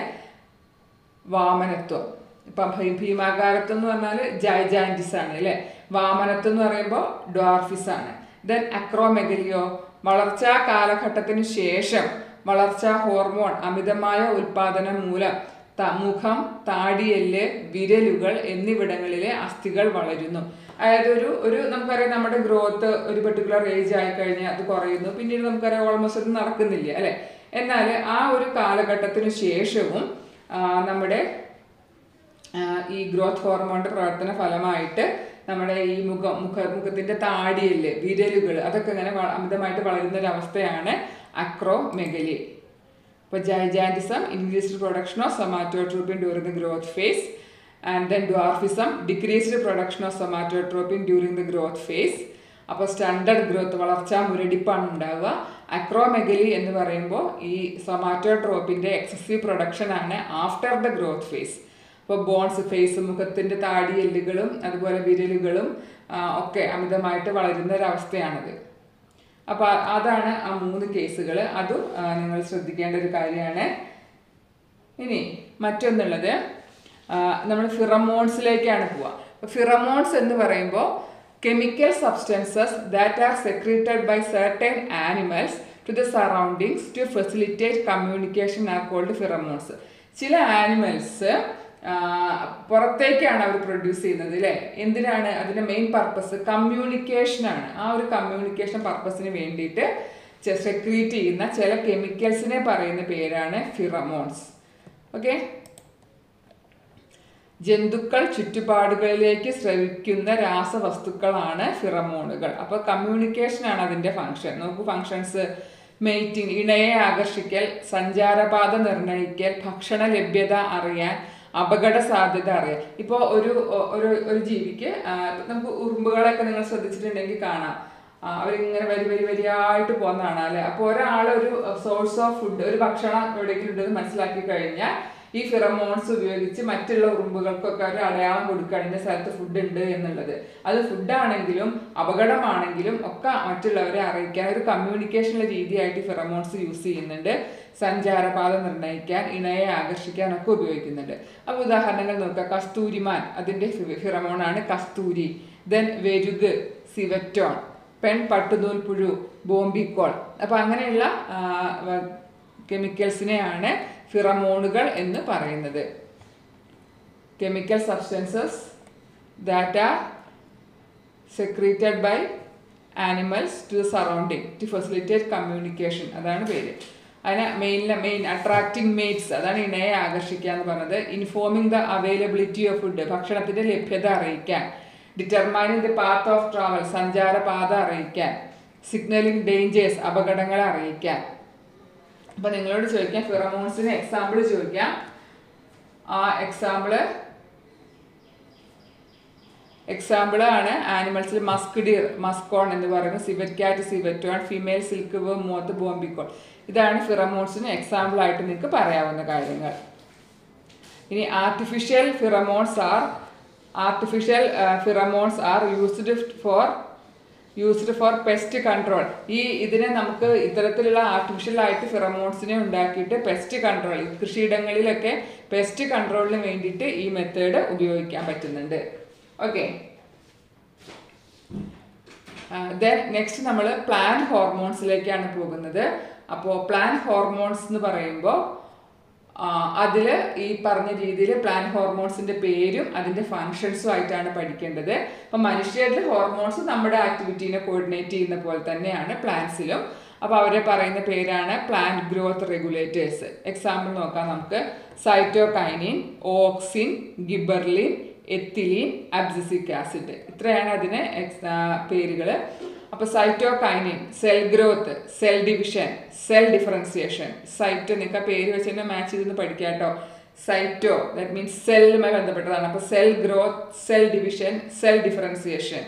S1: വാമനത്വം ഇപ്പം ഭീ- ഭീമാകാരത്വം എന്ന് പറഞ്ഞാൽ ജൈജാൻറ്റിസ് ആണ് അല്ലേ വാമനത്വം എന്ന് പറയുമ്പോൾ ഡ്വാർഫിസ് ആണ് ദെൻ അക്രോമെഗലിയോ വളർച്ചാ കാലഘട്ടത്തിന് ശേഷം വളർച്ചാ ഹോർമോൺ അമിതമായ ഉൽപാദനം മൂലം ത- മുഖം താടിയെല്ല് വിരലുകൾ എന്നിവിടങ്ങളിലെ അസ്ഥികൾ വളരുന്നു അതായത് ഒരു ഒരു നമുക്കറിയാം നമ്മുടെ ഗ്രോത്ത് ഒരു പെർട്ടിക്കുലർ ഏജ് ആയി കഴിഞ്ഞാൽ അത് കുറയുന്നു പിന്നീട് നമുക്കറിയാം ഓൾമോസ്റ്റ് അത് നടക്കുന്നില്ല അല്ലെ എന്നാൽ ആ ഒരു കാലഘട്ടത്തിന് ശേഷവും ആ, നമ്മുടെ ആ, ഈ ഗ്രോത്ത് ഹോർമോണിന്റെ പ്രവർത്തന ഫലമായിട്ട് നമ്മുടെ ഈ മുഖം മുഖ മുഖത്തിന്റെ താടിയല് വിരലുകൾ അതൊക്കെ ഇങ്ങനെ വ- അമിതമായിട്ട് വളരുന്ന ഒരു അവസ്ഥയാണ് അക്രോമെഗലി ഇപ്പോൾ gigantism increased production of somatotropin during the growth phase and then dwarfism decreased production of somatotropin during the growth phase അപ്പോൾ സ്റ്റാൻഡേർഡ് ഗ്രോത്ത് വളർച്ചാ മുരടിപ്പാണ് ഉണ്ടാവുക അക്രോമെഗലി എന്ന് പറയുമ്പോൾ ഈ സൊമാറ്റോട്രോപ്പിൻ്റെ എക്സസീവ് പ്രൊഡക്ഷൻ ആണ് ആഫ്റ്റർ ദ ഗ്രോത്ത് ഫേസ് ഇപ്പോൾ ബോൺസ് ഫേസ് മുഖത്തിൻ്റെ താടി എല്ലുകളും അതുപോലെ വിരലുകളും ആ, ഒക്കെ അമിതമായിട്ട് വളരുന്ന ഒരവസ്ഥയാണത് അപ്പോൾ അതാണ് ആ മൂന്ന് കേസുകൾ അതും ആ, നിങ്ങൾ ശ്രദ്ധിക്കേണ്ട ഒരു കാര്യമാണ് ഇനി മറ്റൊന്നുള്ളത് നമ്മൾ ഫിറമോൺസിലേക്കാണ് പോവുക ഫിറമോൺസ് എന്ന് പറയുമ്പോൾ chemical substances that are secreted by certain animals to the surroundings to facilitate communication are called pheromones ചില ആനിമൽസ് പുറത്തേക്കാണ് അവർ പ്രൊഡ്യൂസ് ചെയ്യുന്നത് അല്ലേ എന്തിനാണ് അതിന്റെ മെയിൻ പർപ്പസ് കമ്മ്യൂണിക്കേഷനാണ് ആ ഒരു കമ്മ്യൂണിക്കേഷൻ പർപ്പസിന് വേണ്ടിയിട്ട് സെക്രീറ്റ് ചെയ്യുന്ന ചില കെമിക്കൽസിനെ പറയുന്ന പേരാണ് ഫിറമോൺസ് ഓക്കെ ജന്തുക്കൾ ചുറ്റുപാടുകളിലേക്ക് സ്രവിക്കുന്ന രാസവസ്തുക്കളാണ് ഫിറമോണുകൾ അപ്പോൾ കമ്മ്യൂണിക്കേഷൻ ആണ് അതിന്റെ ഫങ്ഷൻ നോക്കൂ ഫങ്ഷൻസ് മെയ്റ്റിംഗ് ഇണയെ ആകർഷിക്കൽ സഞ്ചാരപാത നിർണ്ണയിക്കൽ ഭക്ഷണ ലഭ്യത അറിയാൻ അപകട സാധ്യത അറിയാം ഇപ്പോൾ ഒരു ഒരു ഒരു ജീവിക്ക് ആ, നമുക്ക് ഉറുമ്പുകളൊക്കെ നിങ്ങൾ ശ്രദ്ധിച്ചിട്ടുണ്ടെങ്കിൽ കാണാം ആ, അവരിങ്ങനെ വരി വരി വരിയായിട്ട് പോകുന്നതാണ് അല്ലെ അപ്പോൾ ഒരാൾ ഒരു സോഴ്സ് ഓഫ് ഫുഡ് ഒരു ഭക്ഷണം എവിടെയെങ്കിലും ഉണ്ടെന്ന് മനസ്സിലാക്കി കഴിഞ്ഞാൽ ഈ ഫിറമോൺസ് ഉപയോഗിച്ച് മറ്റുള്ള ഉറുമ്പുകൾക്കൊക്കെ ഒരു അടയാളം കൊടുക്കുകയാണ് ഇന്ന സ്ഥലത്ത് ഫുഡ് ഉണ്ട് എന്നുള്ളത് അത് ഫുഡാണെങ്കിലും അപകടമാണെങ്കിലും ഒക്കെ മറ്റുള്ളവരെ അറിയിക്കാൻ ഒരു കമ്മ്യൂണിക്കേഷനുള്ള രീതിയായിട്ട് ഈ ഫിറമോൺസ് യൂസ് ചെയ്യുന്നുണ്ട് സഞ്ചാരപാത നിർണ്ണയിക്കാൻ ഇണയെ ആകർഷിക്കാൻ ഒക്കെ ഉപയോഗിക്കുന്നുണ്ട് അപ്പോൾ ഉദാഹരണങ്ങൾ നോക്കുക കസ്തൂരിമാൻ അതിൻ്റെ ഫിറമോണാണ് കസ്തൂരി ദെൻ വെരുക് സിവറ്റോൺ പെൺ പട്ടുനൂൽ പുഴു ബോംബിക്കോൾ അപ്പോൾ അങ്ങനെയുള്ള കെമിക്കൽസിനെയാണ് ഫിറമോണുകൾ എന്ന് പറയുന്നത് chemical substances that are secreted by animals to surrounding to facilitate communication അതാണ് പേര് അതിന് മെയിൻ മെയിൻ അട്രാക്റ്റിംഗ് മേറ്റ്സ് അതാണ് ഇണയെ ആകർഷിക്കുക എന്ന് പറഞ്ഞത് informing the availability of food ഭക്ഷണത്തിന്റെ ലഭ്യത അറിയിക്കാൻ determining the path of travel സഞ്ചാരപാത അറിയിക്കാൻ സിഗ്നലിംഗ് ഡേഞ്ചേഴ്സ് അപകടങ്ങളെ അറിയിക്കാൻ അപ്പൊ നിങ്ങളോട് ചോദിക്കാം ഫിറമോൺസിന് എക്സാമ്പിൾ ചോദിക്കാം ആ എക്സാമ്പിള് എക്സാമ്പിൾ ആണ് ആനിമൽസിൽ മസ്ക് ഡിയർ മസ്കോൺ എന്ന് പറയുന്നത് civet cat civetone female silkworm moth bombykol ഇതാണ് ഫിറമോൺസിന് എക്സാമ്പിൾ ആയിട്ട് നിങ്ങൾക്ക് പറയാവുന്ന കാര്യങ്ങൾ ഇനി artificial pheromones are artificial pheromones are used for used for pest control ഈ ഇതിനെ നമുക്ക് ഇത്തരത്തിലുള്ള ആർട്ടിഫിഷ്യൽ ആയിട്ട് ഫിറമോൺസിനെ ഉണ്ടാക്കിയിട്ട് പെസ്റ്റ് കൺട്രോൾ കൃഷിയിടങ്ങളിലൊക്കെ പെസ്റ്റ് കൺട്രോളിന് വേണ്ടിയിട്ട് ഈ മെത്തേഡ് ഉപയോഗിക്കാൻ പറ്റുന്നുണ്ട് ഓക്കെ ദെൻ നെക്സ്റ്റ് നമ്മൾ പ്ലാൻ ഹോർമോൺസിലേക്കാണ് പോകുന്നത് അപ്പോൾ പ്ലാൻ ഹോർമോൺസ് എന്ന് പറയുമ്പോൾ അതിൽ ഈ പറഞ്ഞ രീതിയിൽ പ്ലാൻ ഹോർമോൺസിന്റെ പേരും അതിന്റെ ഫങ്ഷൻസും ആയിട്ടാണ് പഠിക്കേണ്ടത് അപ്പം മനുഷ്യരിൽ ഹോർമോൺസ് നമ്മുടെ ആക്ടിവിറ്റീനെ കോർഡിനേറ്റ് ചെയ്യുന്ന പോലെ തന്നെയാണ് പ്ലാന്റ്സിലും അപ്പോൾ അവരെ പറയുന്ന പേരാണ് പ്ലാന്റ് ഗ്രോത്ത് റെഗുലേറ്റേഴ്സ് എക്സാമ്പിൾ നോക്കാം നമുക്ക് cytokinin auxin gibberellin ethylene abscisic acid ഇത്രയാണ് അതിന് പേരുകൾ അപ്പോൾ cytokinin cell growth cell division cell differentiation cyto നിങ്ങൾക്ക് ആ പേര് വെച്ച് തന്നെ മാച്ച് ചെയ്തൊന്ന് പഠിക്കാം കേട്ടോ സൈറ്റോ ദാറ്റ് മീൻസ് സെല്ലുമായി ബന്ധപ്പെട്ടതാണ് അപ്പോൾ cell growth cell division cell differentiation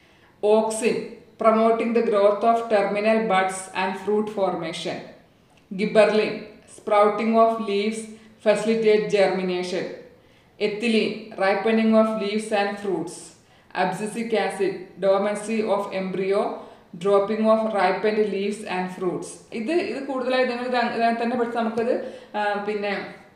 S1: auxin promoting the growth of terminal buds and fruit formation gibberellin sprouting of leaves facilitate germination ethylene ripening of leaves and fruits abscisic acid dormancy of embryo dropping of ripened leaves and fruits ഇത് ഇത് കൂടുതലായി നിങ്ങൾ ഇത് അങ്ങ- തന്നെ പഠിച്ച് നമുക്കത് ആ, പിന്നെ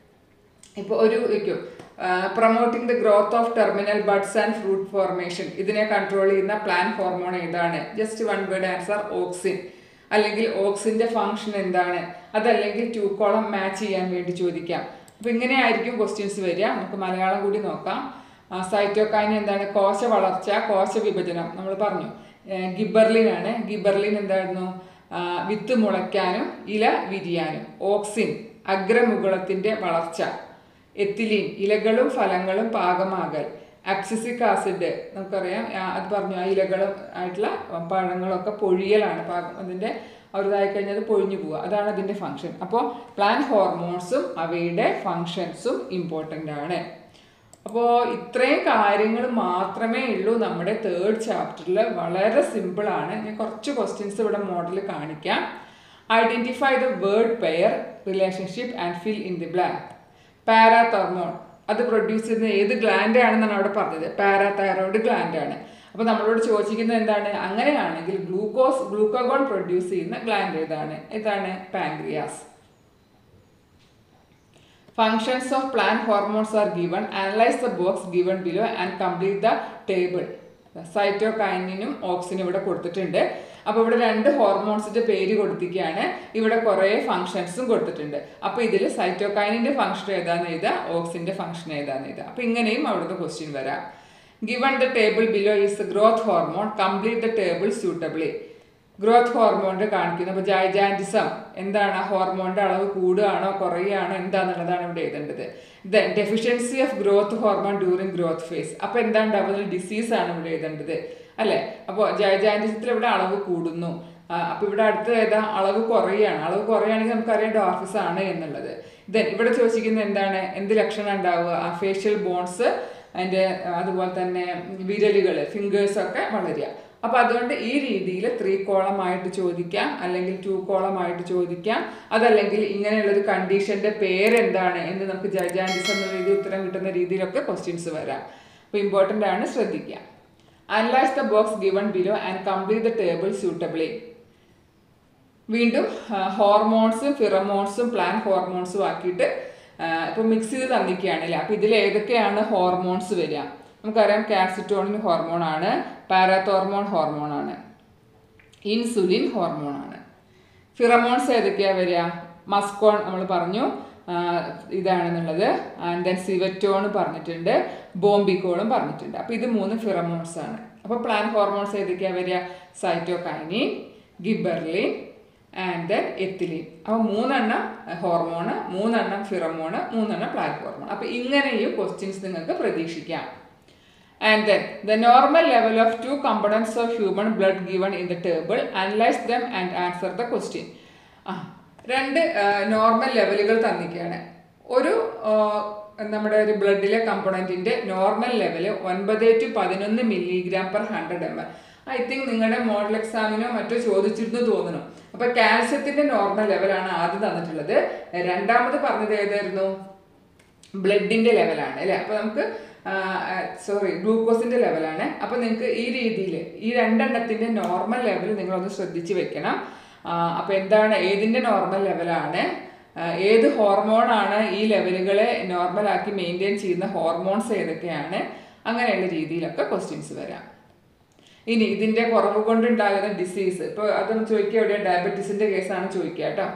S1: ഇപ്പോൾ ഒരു ഇരിക്കും promoting the growth of terminal buds and fruit formation ഇതിനെ കൺട്രോൾ ചെയ്യുന്ന പ്ലാൻ ഹോർമോൺ ഏതാണ് just one word answer auxin അല്ലെങ്കിൽ ഓക്സിന്റെ ഫംഗ്ഷൻ എന്താണ് അതല്ലെങ്കിൽ ടു കോളം മാച്ച് ചെയ്യാൻ വേണ്ടി ചോദിക്കാം അപ്പൊ ഇങ്ങനെയായിരിക്കും ക്വസ്റ്റ്യൻസ് വരിക നമുക്ക് മലയാളം കൂടി നോക്കാം സൈറ്റോകൈൻ എന്താണ് കോശ വളർച്ച കോശ വിഭജനം നമ്മൾ പറഞ്ഞു ഗിബർലിൻ ആണ് ഗിബർലിൻ എന്തായിരുന്നു ആ, വിത്ത് മുളയ്ക്കാനും ഇല വിരിയാനും ഓക്സിൻ അഗ്രമുകുളത്തിന്റെ വളർച്ച എത്തിലീൻ ഇലകളും ഫലങ്ങളും പാകമാകൽ അക്സിസിക് ആസിഡ് നമുക്കറിയാം ആ, അത് പറഞ്ഞു ആ ഇലകളും ആയിട്ടുള്ള പഴങ്ങളൊക്കെ പൊഴിയലാണ് പാകം അതിൻ്റെ അവരിതായി കഴിഞ്ഞാൽ അത് പൊഴിഞ്ഞു പോവുക അതാണ് അതിൻ്റെ ഫങ്ഷൻ അപ്പോൾ പ്ലാൻ ഹോർമോൺസും അവയുടെ ഫങ്ഷൻസും ഇമ്പോർട്ടൻ്റ് ആണ് അപ്പോൾ ഇത്രയും കാര്യങ്ങൾ മാത്രമേ ഉള്ളൂ നമ്മുടെ തേർഡ് ചാപ്റ്ററിൽ വളരെ സിമ്പിളാണ് ഞാൻ കുറച്ച് ക്വസ്റ്റ്യൻസ് ഇവിടെ മോഡൽ കാണിക്കാം identify the word pair relationship and fill in the blank parathormone അത് പ്രൊഡ്യൂസ് ചെയ്യുന്ന ഏത് ഗ്ലാൻഡ് ആണെന്നാണ് അവിടെ പറഞ്ഞത് പാരാതൈറോയിഡ് ഗ്ലാൻഡ് ആണ് അപ്പോൾ നമ്മളോട് ചോദിക്കുന്നത് എന്താണ് അങ്ങനെയാണെങ്കിൽ ഗ്ലൂക്കോസ് ഗ്ലൂക്കോഗോൺ പ്രൊഡ്യൂസ് ചെയ്യുന്ന ഗ്ലാൻഡ് ഏതാണ് ഏതാണ് pancreas Functions of plant hormones are given. Analyze the box given below and complete the table. സൈറ്റോകൈനിനും ഓക്സിനും ഇവിടെ കൊടുത്തിട്ടുണ്ട് അപ്പോൾ ഇവിടെ രണ്ട് ഹോർമോൺസിന്റെ പേര് കൊടുത്തിരിക്കുകയാണ് ഇവിടെ കുറേ ഫങ്ഷൻസും കൊടുത്തിട്ടുണ്ട് അപ്പോൾ ഇതിൽ സൈറ്റോകൈനിന്റെ ഫംഗ്ഷൻ ഏതാന്ന് എഴുതുക ഓക്സിന്റെ ഫംഗ്ഷൻ ഏതാന്ന് എഴുതുക അപ്പോൾ ഇങ്ങനെയും അവിടുത്തെ ക്വസ്റ്റ്യൻ വരാം given the table below is growth hormone complete the table suitably growth ഹോർമോണിന്റെ കാണിക്കുന്നത് അപ്പോൾ ജൈജാൻറ്റിസം എന്താണ് ആ ഹോർമോണിന്റെ അളവ് കൂടുകയാണോ കുറയുകയാണോ എന്താണെന്നുള്ളതാണ് ഇവിടെ എഴുതേണ്ടത് then deficiency of growth hormone during growth phase അപ്പോൾ എന്താണ് ഉണ്ടാവുന്നത് ഡിസീസ് ആണ് ഇവിടെ എഴുതേണ്ടത് അല്ലേ അപ്പോൾ ജൈജാൻറ്റിസത്തിൽ ഇവിടെ അളവ് കൂടുന്നു അപ്പോൾ ഇവിടെ അടുത്ത ഏതാ അളവ് കുറയാണ് അളവ് കുറയാണെങ്കിൽ നമുക്കറിയാം ഡോർഫിസ് ആണ് എന്നുള്ളത് ദെൻ ഇവിടെ ചോദിച്ചിരിക്കുന്നത് എന്താണ് എന്ത് ലക്ഷണം ഉണ്ടാവുക ആ ഫേഷ്യൽ ബോൺസ് അതിൻ്റെ അതുപോലെ തന്നെ വിരലുകൾ ഫിംഗേഴ്സ് ഒക്കെ വളരുക അപ്പോൾ അതുകൊണ്ട് ഈ രീതിയിൽ ത്രീ കോളമായിട്ട് ചോദിക്കാം അല്ലെങ്കിൽ ടു കോളമായിട്ട് ചോദിക്കാം അതല്ലെങ്കിൽ ഇങ്ങനെയുള്ളൊരു കണ്ടീഷന്റെ പേരെന്താണ് എന്ന് നമുക്ക് ജഡ്ജാൻഡിസ് എന്ന രീതിയിൽ ഉത്തരം കിട്ടുന്ന രീതിയിലൊക്കെ ക്വസ്റ്റ്യൻസ് വരാം അപ്പോൾ ഇമ്പോർട്ടൻ്റ് ആണ് ശ്രദ്ധിക്കുക analyse the box given below and complete the table suitably വീണ്ടും ഹോർമോൺസും ഫിറമോൺസും പ്ലാൻ ഹോർമോൺസും ആക്കിയിട്ട് ഇപ്പൊ മിക്സ് ചെയ്ത് തന്നിക്കുകയാണ് അല്ലേ അപ്പൊ ഇതിൽ ഏതൊക്കെയാണ് ഹോർമോൺസ് വരിക നമുക്കറിയാം കാസിറ്റോണിൻ ഹോർമോൺ ആണ് പാരാത്തോർമോൺ ഹോർമോൺ ആണ് ഇൻസുലിൻ ഹോർമോൺ ആണ് ഫിറമോൺസ് ഏതൊക്കെയാ വരിക മസ്കോൺ നമ്മൾ പറഞ്ഞു ഇതാണെന്നുള്ളത് ആൻഡ് ദെൻ സിവറ്റോൺ പറഞ്ഞിട്ടുണ്ട് ബോംബിക്കോളും പറഞ്ഞിട്ടുണ്ട് അപ്പോൾ ഇത് മൂന്ന് ഫിറമോൺസ് ആണ് അപ്പോൾ പ്ലാൻ ഹോർമോൺസ് ഏതൊക്കെയാ വരിക cytokinin gibberellin and then ethylene അപ്പോൾ മൂന്നെണ്ണം ഹോർമോണ് മൂന്നെണ്ണം ഫിറമോണ് മൂന്നെണ്ണം പ്ലാൻ ഹോർമോൺ അപ്പോൾ ഇങ്ങനെയും ക്വസ്റ്റ്യൻസ് നിങ്ങൾക്ക് പ്രതീക്ഷിക്കാം and then the normal level of two components of human blood given in the table analyse them and answer the question ആ രണ്ട് നോർമൽ ലെവലുകൾ തന്നിക്കുകയാണ് ഒരു നമ്മുടെ ഒരു ബ്ലഡിലെ കമ്പോണൻറ്റിൻ്റെ നോർമൽ ലെവല് ഒൻപത് ടു പതിനൊന്ന് milligram per hundred M l I think നിങ്ങളുടെ മോഡൽ എക്സാമിനോ മറ്റോ ചോദിച്ചിരുന്നു തോന്നുന്നു അപ്പൊ കാൽസ്യത്തിന്റെ നോർമൽ ലെവലാണ് ആദ്യം തന്നിട്ടുള്ളത് രണ്ടാമത് പറഞ്ഞത് ഏതായിരുന്നു ബ്ലഡിന്റെ ലെവലാണ് അല്ലെ അപ്പൊ നമുക്ക് സോറി ഗ്ലൂക്കോസിന്റെ ലെവലാണ് അപ്പൊ നിങ്ങൾക്ക് ഈ രീതിയിൽ ഈ രണ്ടെണ്ണത്തിന്റെ നോർമൽ ലെവൽ നിങ്ങളൊന്ന് ശ്രദ്ധിച്ച് വെക്കണം അപ്പൊ എന്താണ് ഏതിന്റെ നോർമൽ ലെവലാണ് ഏത് ഹോർമോണാണ് ഈ ലെവലുകളെ നോർമലാക്കി മെയിൻറ്റെയിൻ ചെയ്യുന്ന ഹോർമോൺസ് ഏതൊക്കെയാണ് അങ്ങനെയുള്ള രീതിയിലൊക്കെ ക്വസ്റ്റ്യൻസ് വരാം ഇനി ഇതിന്റെ കുറവ് കൊണ്ടുണ്ടാകുന്ന ഡിസീസ് ഇപ്പൊ അതൊന്ന് ചോദിക്കുക എവിടെയാ ഡയബറ്റീസിന്റെ കേസാണ് ചോദിക്കുക കേട്ടോ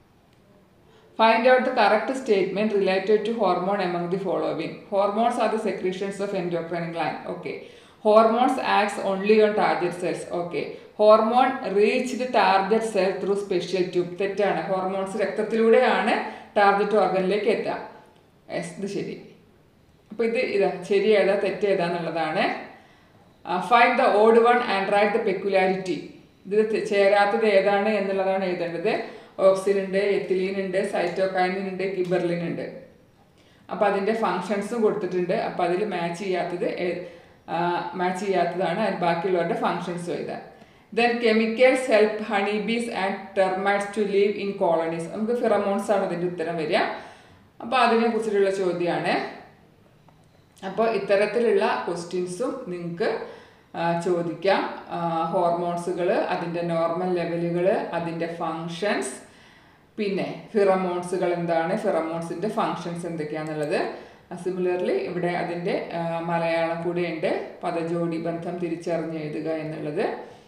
S1: find out the correct statement related to hormone among the following hormones are the secretions of endocrine gland okay hormones acts only on target cells okay hormone reach the target cell through special tube തെറ്റാണ് hormones രക്തത്തിലൂടെയാണ് target ഓർഗനിലേക്ക് എത്തുക ഇത് ശരി അപ്പോൾ ഇത് ഇതാ ശരി ഏതാ തെറ്റ് ഏതാന്നുള്ളതാണ് find the odd one and write the peculiarity ഇത് ചേരാത്തത് ഏതാണ് എന്നുള്ളതാണ് എഴുതേണ്ടത് ഓക്സിൻ ഉണ്ട് എത്തിലീൻ ഉണ്ട് സൈറ്റോകൈനിൻ ഉണ്ട് ഗിബർലിൻ ഉണ്ട് അപ്പോൾ അതിൻ്റെ ഫങ്ഷൻസും കൊടുത്തിട്ടുണ്ട് അപ്പോൾ അതിൽ മാച്ച് ചെയ്യാത്തത് മാച്ച് ചെയ്യാത്തതാണ് ബാക്കിയുള്ളവരുടെ ഫങ്ഷൻസും എഴുതാൻ then chemicals help honey bees and termites to live in colonies നമുക്ക് ഫിറമോൺസ് ആണ് അതിൻ്റെ ഉത്തരം വരിക അപ്പോൾ അതിനെ കുറിച്ചിട്ടുള്ള ചോദ്യമാണ് അപ്പോൾ ഇത്തരത്തിലുള്ള ക്വസ്റ്റ്യൻസും നിങ്ങൾക്ക് ചോദിക്കാം ഹോർമോൺസുകൾ അതിൻ്റെ നോർമൽ ലെവലുകൾ അതിൻ്റെ ഫങ്ഷൻസ് പിന്നെ ഫിറമോൺസുകൾ എന്താണ് ഫിറമോൺസിൻ്റെ ഫങ്ഷൻസ് എന്തൊക്കെയാണെന്നുള്ളത് സിമിലർലി ഇവിടെ അതിൻ്റെ മലയാളം കൂടെയുണ്ട് പദജോടി ബന്ധം തിരിച്ചറിഞ്ഞ് എഴുതുക എന്നുള്ളത്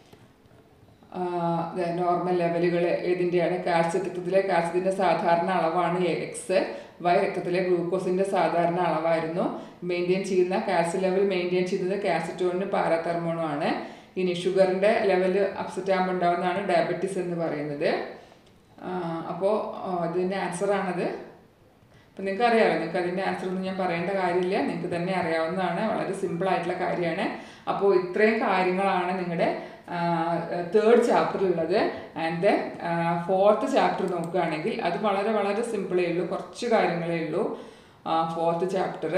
S1: നോർമൽ ലെവലുകൾ ഏതിൻ്റെയാണ് കാൽസ്യ രക്തത്തിലെ കാൽസ്യത്തിൻ്റെ സാധാരണ അളവാണ് എക്സ് വൈ രക്തത്തിലെ ഗ്ലൂക്കോസിൻ്റെ സാധാരണ അളവായിരുന്നു മെയിൻറ്റെയിൻ ചെയ്യുന്ന കാൽസ്യം ലെവൽ മെയിൻറ്റെയിൻ ചെയ്യുന്നത് കാൽസിറ്റോണിനും പാരാതെർമോണും ആണ് ഇനി ഷുഗറിൻ്റെ ലെവൽ അപ്സെറ്റ് ആകുമ്പോൾ ഉണ്ടാകുന്നതാണ് ഡയബറ്റീസ് എന്ന് പറയുന്നത് അപ്പോൾ ഇതിൻ്റെ ആൻസറാണത് അപ്പം നിങ്ങൾക്ക് അറിയാമല്ലോ നിങ്ങൾക്ക് അതിൻ്റെ ആൻസർ ഒന്നും ഞാൻ പറയേണ്ട കാര്യമില്ല നിങ്ങൾക്ക് തന്നെ അറിയാവുന്നതാണ് വളരെ സിമ്പിൾ ആയിട്ടുള്ള കാര്യമാണ് അപ്പോൾ ഇത്രയും കാര്യങ്ങളാണ് നിങ്ങളുടെ തേർഡ് ചാപ്റ്ററിലുള്ളത് ആൻഡ് ദെൻ ഫോർത്ത് ചാപ്റ്റർ നോക്കുകയാണെങ്കിൽ അത് വളരെ വളരെ സിമ്പിളേ ഉള്ളൂ കുറച്ച് കാര്യങ്ങളേ ഉള്ളൂ fourth chapter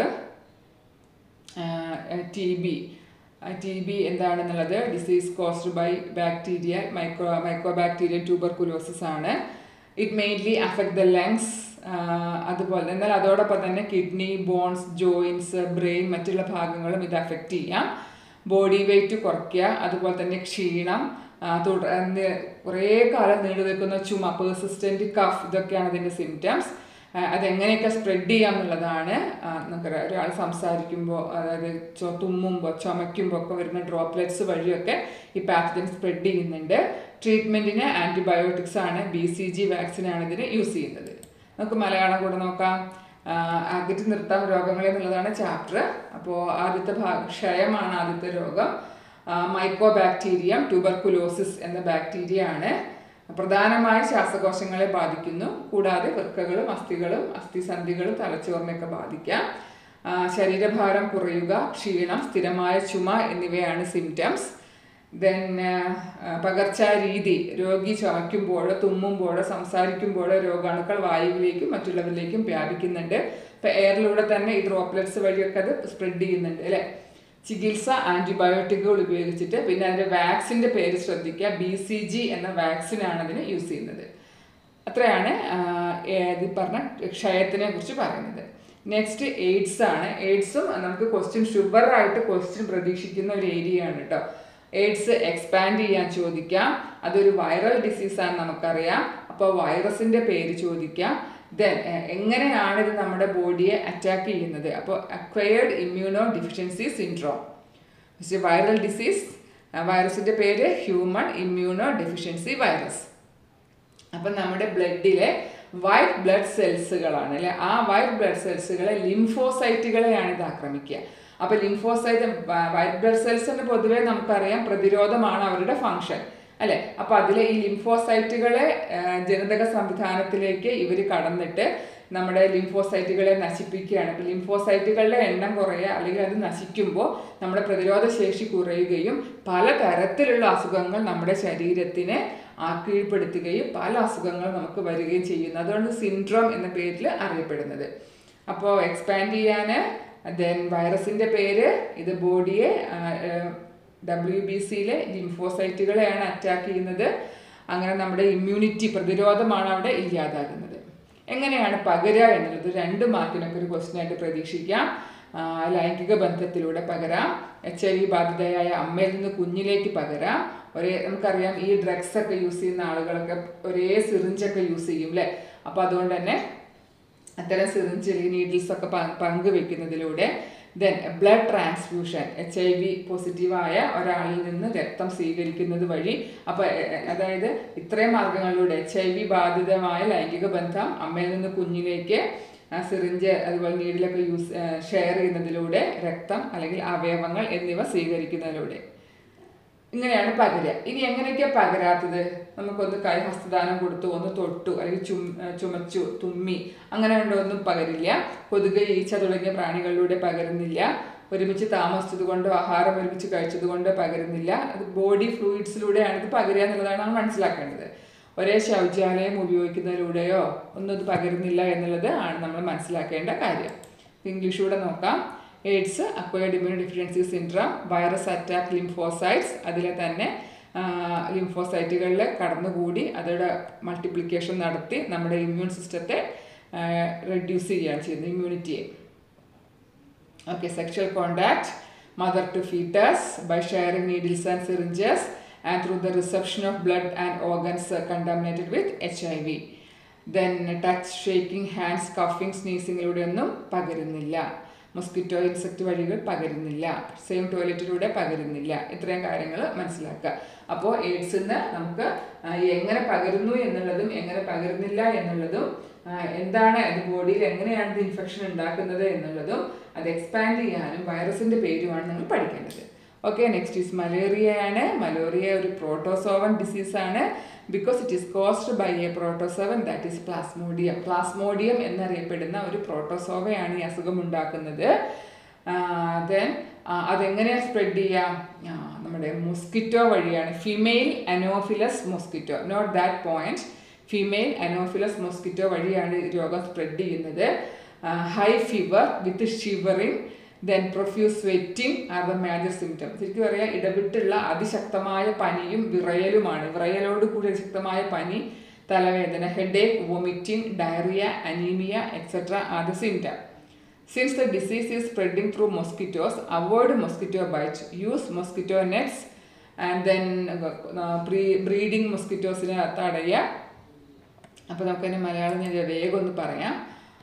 S1: T B T B എന്താണെന്നുള്ളത് disease caused by bacteria micro micro bacteria tuberculosis ആണ് it mainly affect the lungs അതുപോലെ എന്നാൽ അതോടൊപ്പം തന്നെ കിഡ്നി ബോൺസ് ജോയിൻസ് ബ്രെയിൻ മറ്റുള്ള ഭാഗങ്ങളും ഇത് അഫക്റ്റ് ചെയ്യാം ബോഡി വെയിറ്റ് കുറയ്ക്കുക അതുപോലെ തന്നെ ക്ഷീണം തുടർന്ന് കുറേ കാലം നീണ്ടു നിൽക്കുന്ന ചുമ പേഴ്സിസ്റ്റൻറ്റ് കഫ് ഇതൊക്കെയാണ് ഇതിൻ്റെ സിംറ്റംസ് അതെങ്ങനെയൊക്കെ സ്പ്രെഡ് ചെയ്യാം എന്നുള്ളതാണ് നമുക്കറിയാം ഒരാൾ സംസാരിക്കുമ്പോൾ അതായത് തുമ്മുമ്പോൾ ചുമയ്ക്കുമ്പോൾ ഒക്കെ വരുന്ന ഡ്രോപ്ലെറ്റ്സ് വഴിയൊക്കെ ഈ പാത്തജൻ സ്പ്രെഡ് ചെയ്യുന്നുണ്ട് ട്രീറ്റ്മെൻറ്റിന് ആൻറ്റിബയോട്ടിക്സ് ആണ് ബി സി ജി വാക്സിനാണ് ഇതിന് യൂസ് ചെയ്യുന്നത് നമുക്ക് മലയാളം കൂടെ നോക്കാം അകറ്റി നിർത്താം രോഗങ്ങൾ എന്നുള്ളതാണ് ചാപ്റ്റർ അപ്പോൾ ആദ്യത്തെ ഭാഗം ക്ഷയമാണ് ആദ്യത്തെ രോഗം മൈക്കോ ബാക്ടീരിയം ട്യൂബർകുലോസിസ് എന്ന ബാക്ടീരിയ ആണ് പ്രധാനമായി ശ്വാസകോശങ്ങളെ ബാധിക്കുന്നു കൂടാതെ വൃക്കകളും അസ്ഥികളും അസ്ഥിസന്ധികളും തലച്ചോറിനെയൊക്കെ ബാധിക്കാം ശരീരഭാരം കുറയുക ക്ഷീണം സ്ഥിരമായ ചുമ എന്നിവയാണ് സിംറ്റംസ് ദെൻ പകർച്ചാരീതി രോഗി ചുമയ്ക്കുമ്പോഴോ തുമ്മുമ്പോഴോ സംസാരിക്കുമ്പോഴോ രോഗാണുക്കൾ വായുവിലേക്കും മറ്റുള്ളവരിലേക്കും വ്യാപിക്കുന്നുണ്ട് ഇപ്പം എയറിലൂടെ തന്നെ ഈ ഡ്രോപ്ലെറ്റ്സ് വഴിയൊക്കെ അത് സ്പ്രെഡ് ചെയ്യുന്നുണ്ട് അല്ലേ ചികിത്സ ആൻറ്റിബയോട്ടിക്കുകൾ ഉപയോഗിച്ചിട്ട് പിന്നെ അതിൻ്റെ വാക്സിൻ്റെ പേര് ശ്രദ്ധിക്കുക ബി സി ജി എന്ന വാക്സിനാണ് അതിന് യൂസ് ചെയ്യുന്നത് അത്രയാണ് ഇത് പറഞ്ഞ ക്ഷയത്തിനെ കുറിച്ച് പറയുന്നത് നെക്സ്റ്റ് എയ്ഡ്സ് ആണ് എയ്ഡ്സും നമുക്ക് ക്വസ്റ്റ്യൻ ഷുഗർ ആയിട്ട് ക്വസ്റ്റ്യൻ പ്രതീക്ഷിക്കുന്ന ഒരു ഏരിയ ആണ് കേട്ടോ എയ്ഡ്സ് എക്സ്പാൻഡ് ചെയ്യാൻ ചോദിക്കാം അതൊരു വൈറൽ ഡിസീസാണ് നമുക്കറിയാം അപ്പോൾ വൈറസിൻ്റെ പേര് ചോദിക്കാം ദെൻ എങ്ങനെയാണ് ഇത് നമ്മുടെ ബോഡിയെ അറ്റാക്ക് ചെയ്യുന്നത് അപ്പോൾ acquired immuno deficiency syndrome viral disease വൈറസിൻ്റെ പേര് ഹ്യൂമൺ ഇമ്മ്യൂണോ ഡെഫിഷ്യൻസി വൈറസ് അപ്പം നമ്മുടെ ബ്ലഡിലെ വൈറ്റ് ബ്ലഡ് സെൽസുകളാണ് അല്ലെ ആ വൈറ്റ് ബ്ലഡ് സെൽസുകളെ ലിംഫോസൈറ്റുകളെയാണ് ഇത് ആക്രമിക്കുക അപ്പോൾ ലിംഫോസൈറ്റ് വൈറ്റ് ബ്ലഡ് സെൽസിന് പൊതുവേ നമുക്കറിയാം പ്രതിരോധമാണ് അവരുടെ ഫങ്ഷൻ അല്ലെ അപ്പൊ അതിലെ ഈ ലിംഫോസൈറ്റുകളെ ജനിതക സംവിധാനത്തിലേക്ക് ഇവർ കടന്നിട്ട് നമ്മുടെ ലിംഫോസൈറ്റുകളെ നശിപ്പിക്കുകയാണ് ഇപ്പം ലിംഫോസൈറ്റുകളുടെ എണ്ണം കുറയുക അല്ലെങ്കിൽ അത് നശിക്കുമ്പോൾ നമ്മുടെ പ്രതിരോധ ശേഷി കുറയുകയും പല തരത്തിലുള്ള അസുഖങ്ങൾ നമ്മുടെ ശരീരത്തിനെ കീഴ്പ്പെടുത്തുകയും പല അസുഖങ്ങൾ നമുക്ക് വരികയും ചെയ്യുന്നു അതുകൊണ്ട് സിൻഡ്രോം എന്ന പേരിൽ അറിയപ്പെടുന്നത് അപ്പോൾ എക്സ്പാൻഡ് ചെയ്യാൻ ദെൻ വൈറസിൻ്റെ പേര് ഇത് ബോഡിയെ ഡബ്ല്യു ബി സിയിലെ ലിംഫോസൈറ്റുകളെയാണ് അറ്റാക്ക് ചെയ്യുന്നത് അങ്ങനെ നമ്മുടെ ഇമ്മ്യൂണിറ്റി പ്രതിരോധമാണ് അവിടെ ഇല്ലാതാകുന്നത് എങ്ങനെയാണ് പകരുക എന്നുള്ളത് രണ്ട് മാർക്കിനൊക്കെ ഒരു ക്വസ്റ്റ്യൻ ആയിട്ട് പ്രതീക്ഷിക്കാം ലൈംഗിക ബന്ധത്തിലൂടെ പകരാം എച്ച് ഐ വി ബാധിതയായ അമ്മയിൽ നിന്ന് കുഞ്ഞിലേക്ക് പകരാം ഒരേ നമുക്കറിയാം ഈ ഡ്രഗ്സ് ഒക്കെ യൂസ് ചെയ്യുന്ന ആളുകളൊക്കെ ഒരേ സിറിഞ്ചൊക്കെ യൂസ് ചെയ്യും അല്ലേ അപ്പോൾ അതുകൊണ്ട് തന്നെ അത്തരം സിറിഞ്ചിൽ നീഡിൽസ് ഒക്കെ പങ്കുവെക്കുന്നതിലൂടെ then blood transfusion H I V പോസിറ്റീവായ ഒരാളിൽ നിന്ന് രക്തം സ്വീകരിക്കുന്നത് വഴി അപ്പോൾ അതായത് ഇത്രയും മാർഗങ്ങളിലൂടെ എച്ച് ഐ വി ബാധിതമായ ലൈംഗിക ബന്ധം അമ്മയിൽ നിന്ന് കുഞ്ഞിലേക്ക് സിറിഞ്ച് അതുപോലെ നീഡിലൊക്കെ യൂസ് ഷെയർ ചെയ്യുന്നതിലൂടെ രക്തം അല്ലെങ്കിൽ അവയവങ്ങൾ എന്നിവ സ്വീകരിക്കുന്നതിലൂടെ ഇങ്ങനെയാണ് പകരുക ഇനി എങ്ങനെയൊക്കെയാ പകരാത്തത് നമുക്കൊന്ന് കൈ ഹസ്തദാനം കൊടുത്തു ഒന്ന് തൊട്ടു അല്ലെങ്കിൽ ചും ചുമച്ചു തുമ്മി അങ്ങനെ ഉണ്ടോ ഒന്നും പകരില്ല കൊതുക് ഈച്ച തുടങ്ങിയ പ്രാണികളിലൂടെ പകരുന്നില്ല ഒരുമിച്ച് താമസിച്ചത് കൊണ്ടോ ആഹാരം ഒരുമിച്ച് കഴിച്ചത് കൊണ്ടോ പകരുന്നില്ല അത് ബോഡി ഫ്ലൂയിഡ്സിലൂടെയാണ് ഇത് പകരുക എന്നുള്ളതാണ് നമ്മൾ മനസ്സിലാക്കേണ്ടത് ഒരേ ശൗചാലയം ഉപയോഗിക്കുന്നതിലൂടെയോ ഒന്നും ഇത് പകരുന്നില്ല എന്നുള്ളത് ആണ് നമ്മൾ മനസ്സിലാക്കേണ്ട കാര്യം ഇംഗ്ലീഷൂടെ നോക്കാം AIDS acquired immuno deficiency syndrome virus attack lymphocytes അതിലെ തന്നെ ലിംഫോസൈറ്റുകളിൽ കടന്നുകൂടി അതോടെ മൾട്ടിപ്ലിക്കേഷൻ നടത്തി നമ്മുടെ ഇമ്മ്യൂൺ സിസ്റ്റത്തെ റെഡ്യൂസ് ചെയ്യുകയാണ് ചെയ്യുന്നത് ഇമ്മ്യൂണിറ്റിയെ okay sexual contact mother to foetus by sharing needles and syringes and through the reception of blood and organs contaminated with H I V then touch shaking hands coughing സ്നീസിങ്ങിലൂടെ ഒന്നും പകരുന്നില്ല mosquito insect വഴികൾ പകരുന്നില്ല same ടോയ്ലറ്റിലൂടെ പകരുന്നില്ല ഇത്രയും കാര്യങ്ങൾ മനസ്സിലാക്കുക അപ്പോൾ എയ്ഡ്സിന്ന് നമുക്ക് എങ്ങനെ പകരുന്നു എന്നുള്ളതും എങ്ങനെ പകരുന്നില്ല എന്നുള്ളതും എന്താണ് അത് ബോഡിയിൽ എങ്ങനെയാണ് ഇത് ഇൻഫെക്ഷൻ ഉണ്ടാക്കുന്നത് എന്നുള്ളതും അത് എക്സ്പാൻഡ് ചെയ്യാനും വൈറസിന്റെ പേരുമാണ് നിങ്ങൾ പഠിക്കേണ്ടത് ഓക്കെ നെക്സ്റ്റ് ഈസ് മലേറിയ ആണ് മലേറിയ ഒരു പ്രോട്ടോസോവൻ ഡിസീസ് ആണ് because it is caused by a protozoan that is plasmodium plasmodium എന്നറിയപ്പെടുന്ന ഒരു പ്രോട്ടോസോവയാണ് ഈ അസുഖം ഉണ്ടാക്കുന്നത് ദെൻ അതെങ്ങനെയാണ് സ്പ്രെഡ് ചെയ്യാം നമ്മുടെ മൊസ്കിറ്റോ വഴിയാണ് female anopheles mosquito not that point female anopheles mosquito വഴിയാണ് രോഗം സ്പ്രെഡ് ചെയ്യുന്നത് high fever with shivering then profuse sweating are the major symptom ശരിക്കും പറയാം ഇടവിട്ടുള്ള അതിശക്തമായ പനിയും വിറയലുമാണ് വിറയലോട് കൂടി ശക്തമായ പനി തലവേദന headache vomiting diarrhoea anaemia etcetera are the symptom since the disease is spreading through mosquitoes avoid mosquito bite use mosquito nets and then pre breeding മൊസ്കിറ്റോസിനെ തടയുക അപ്പോൾ നമുക്കതിന് മലയാളം ഞാൻ വേഗം ഒന്ന് പറയാം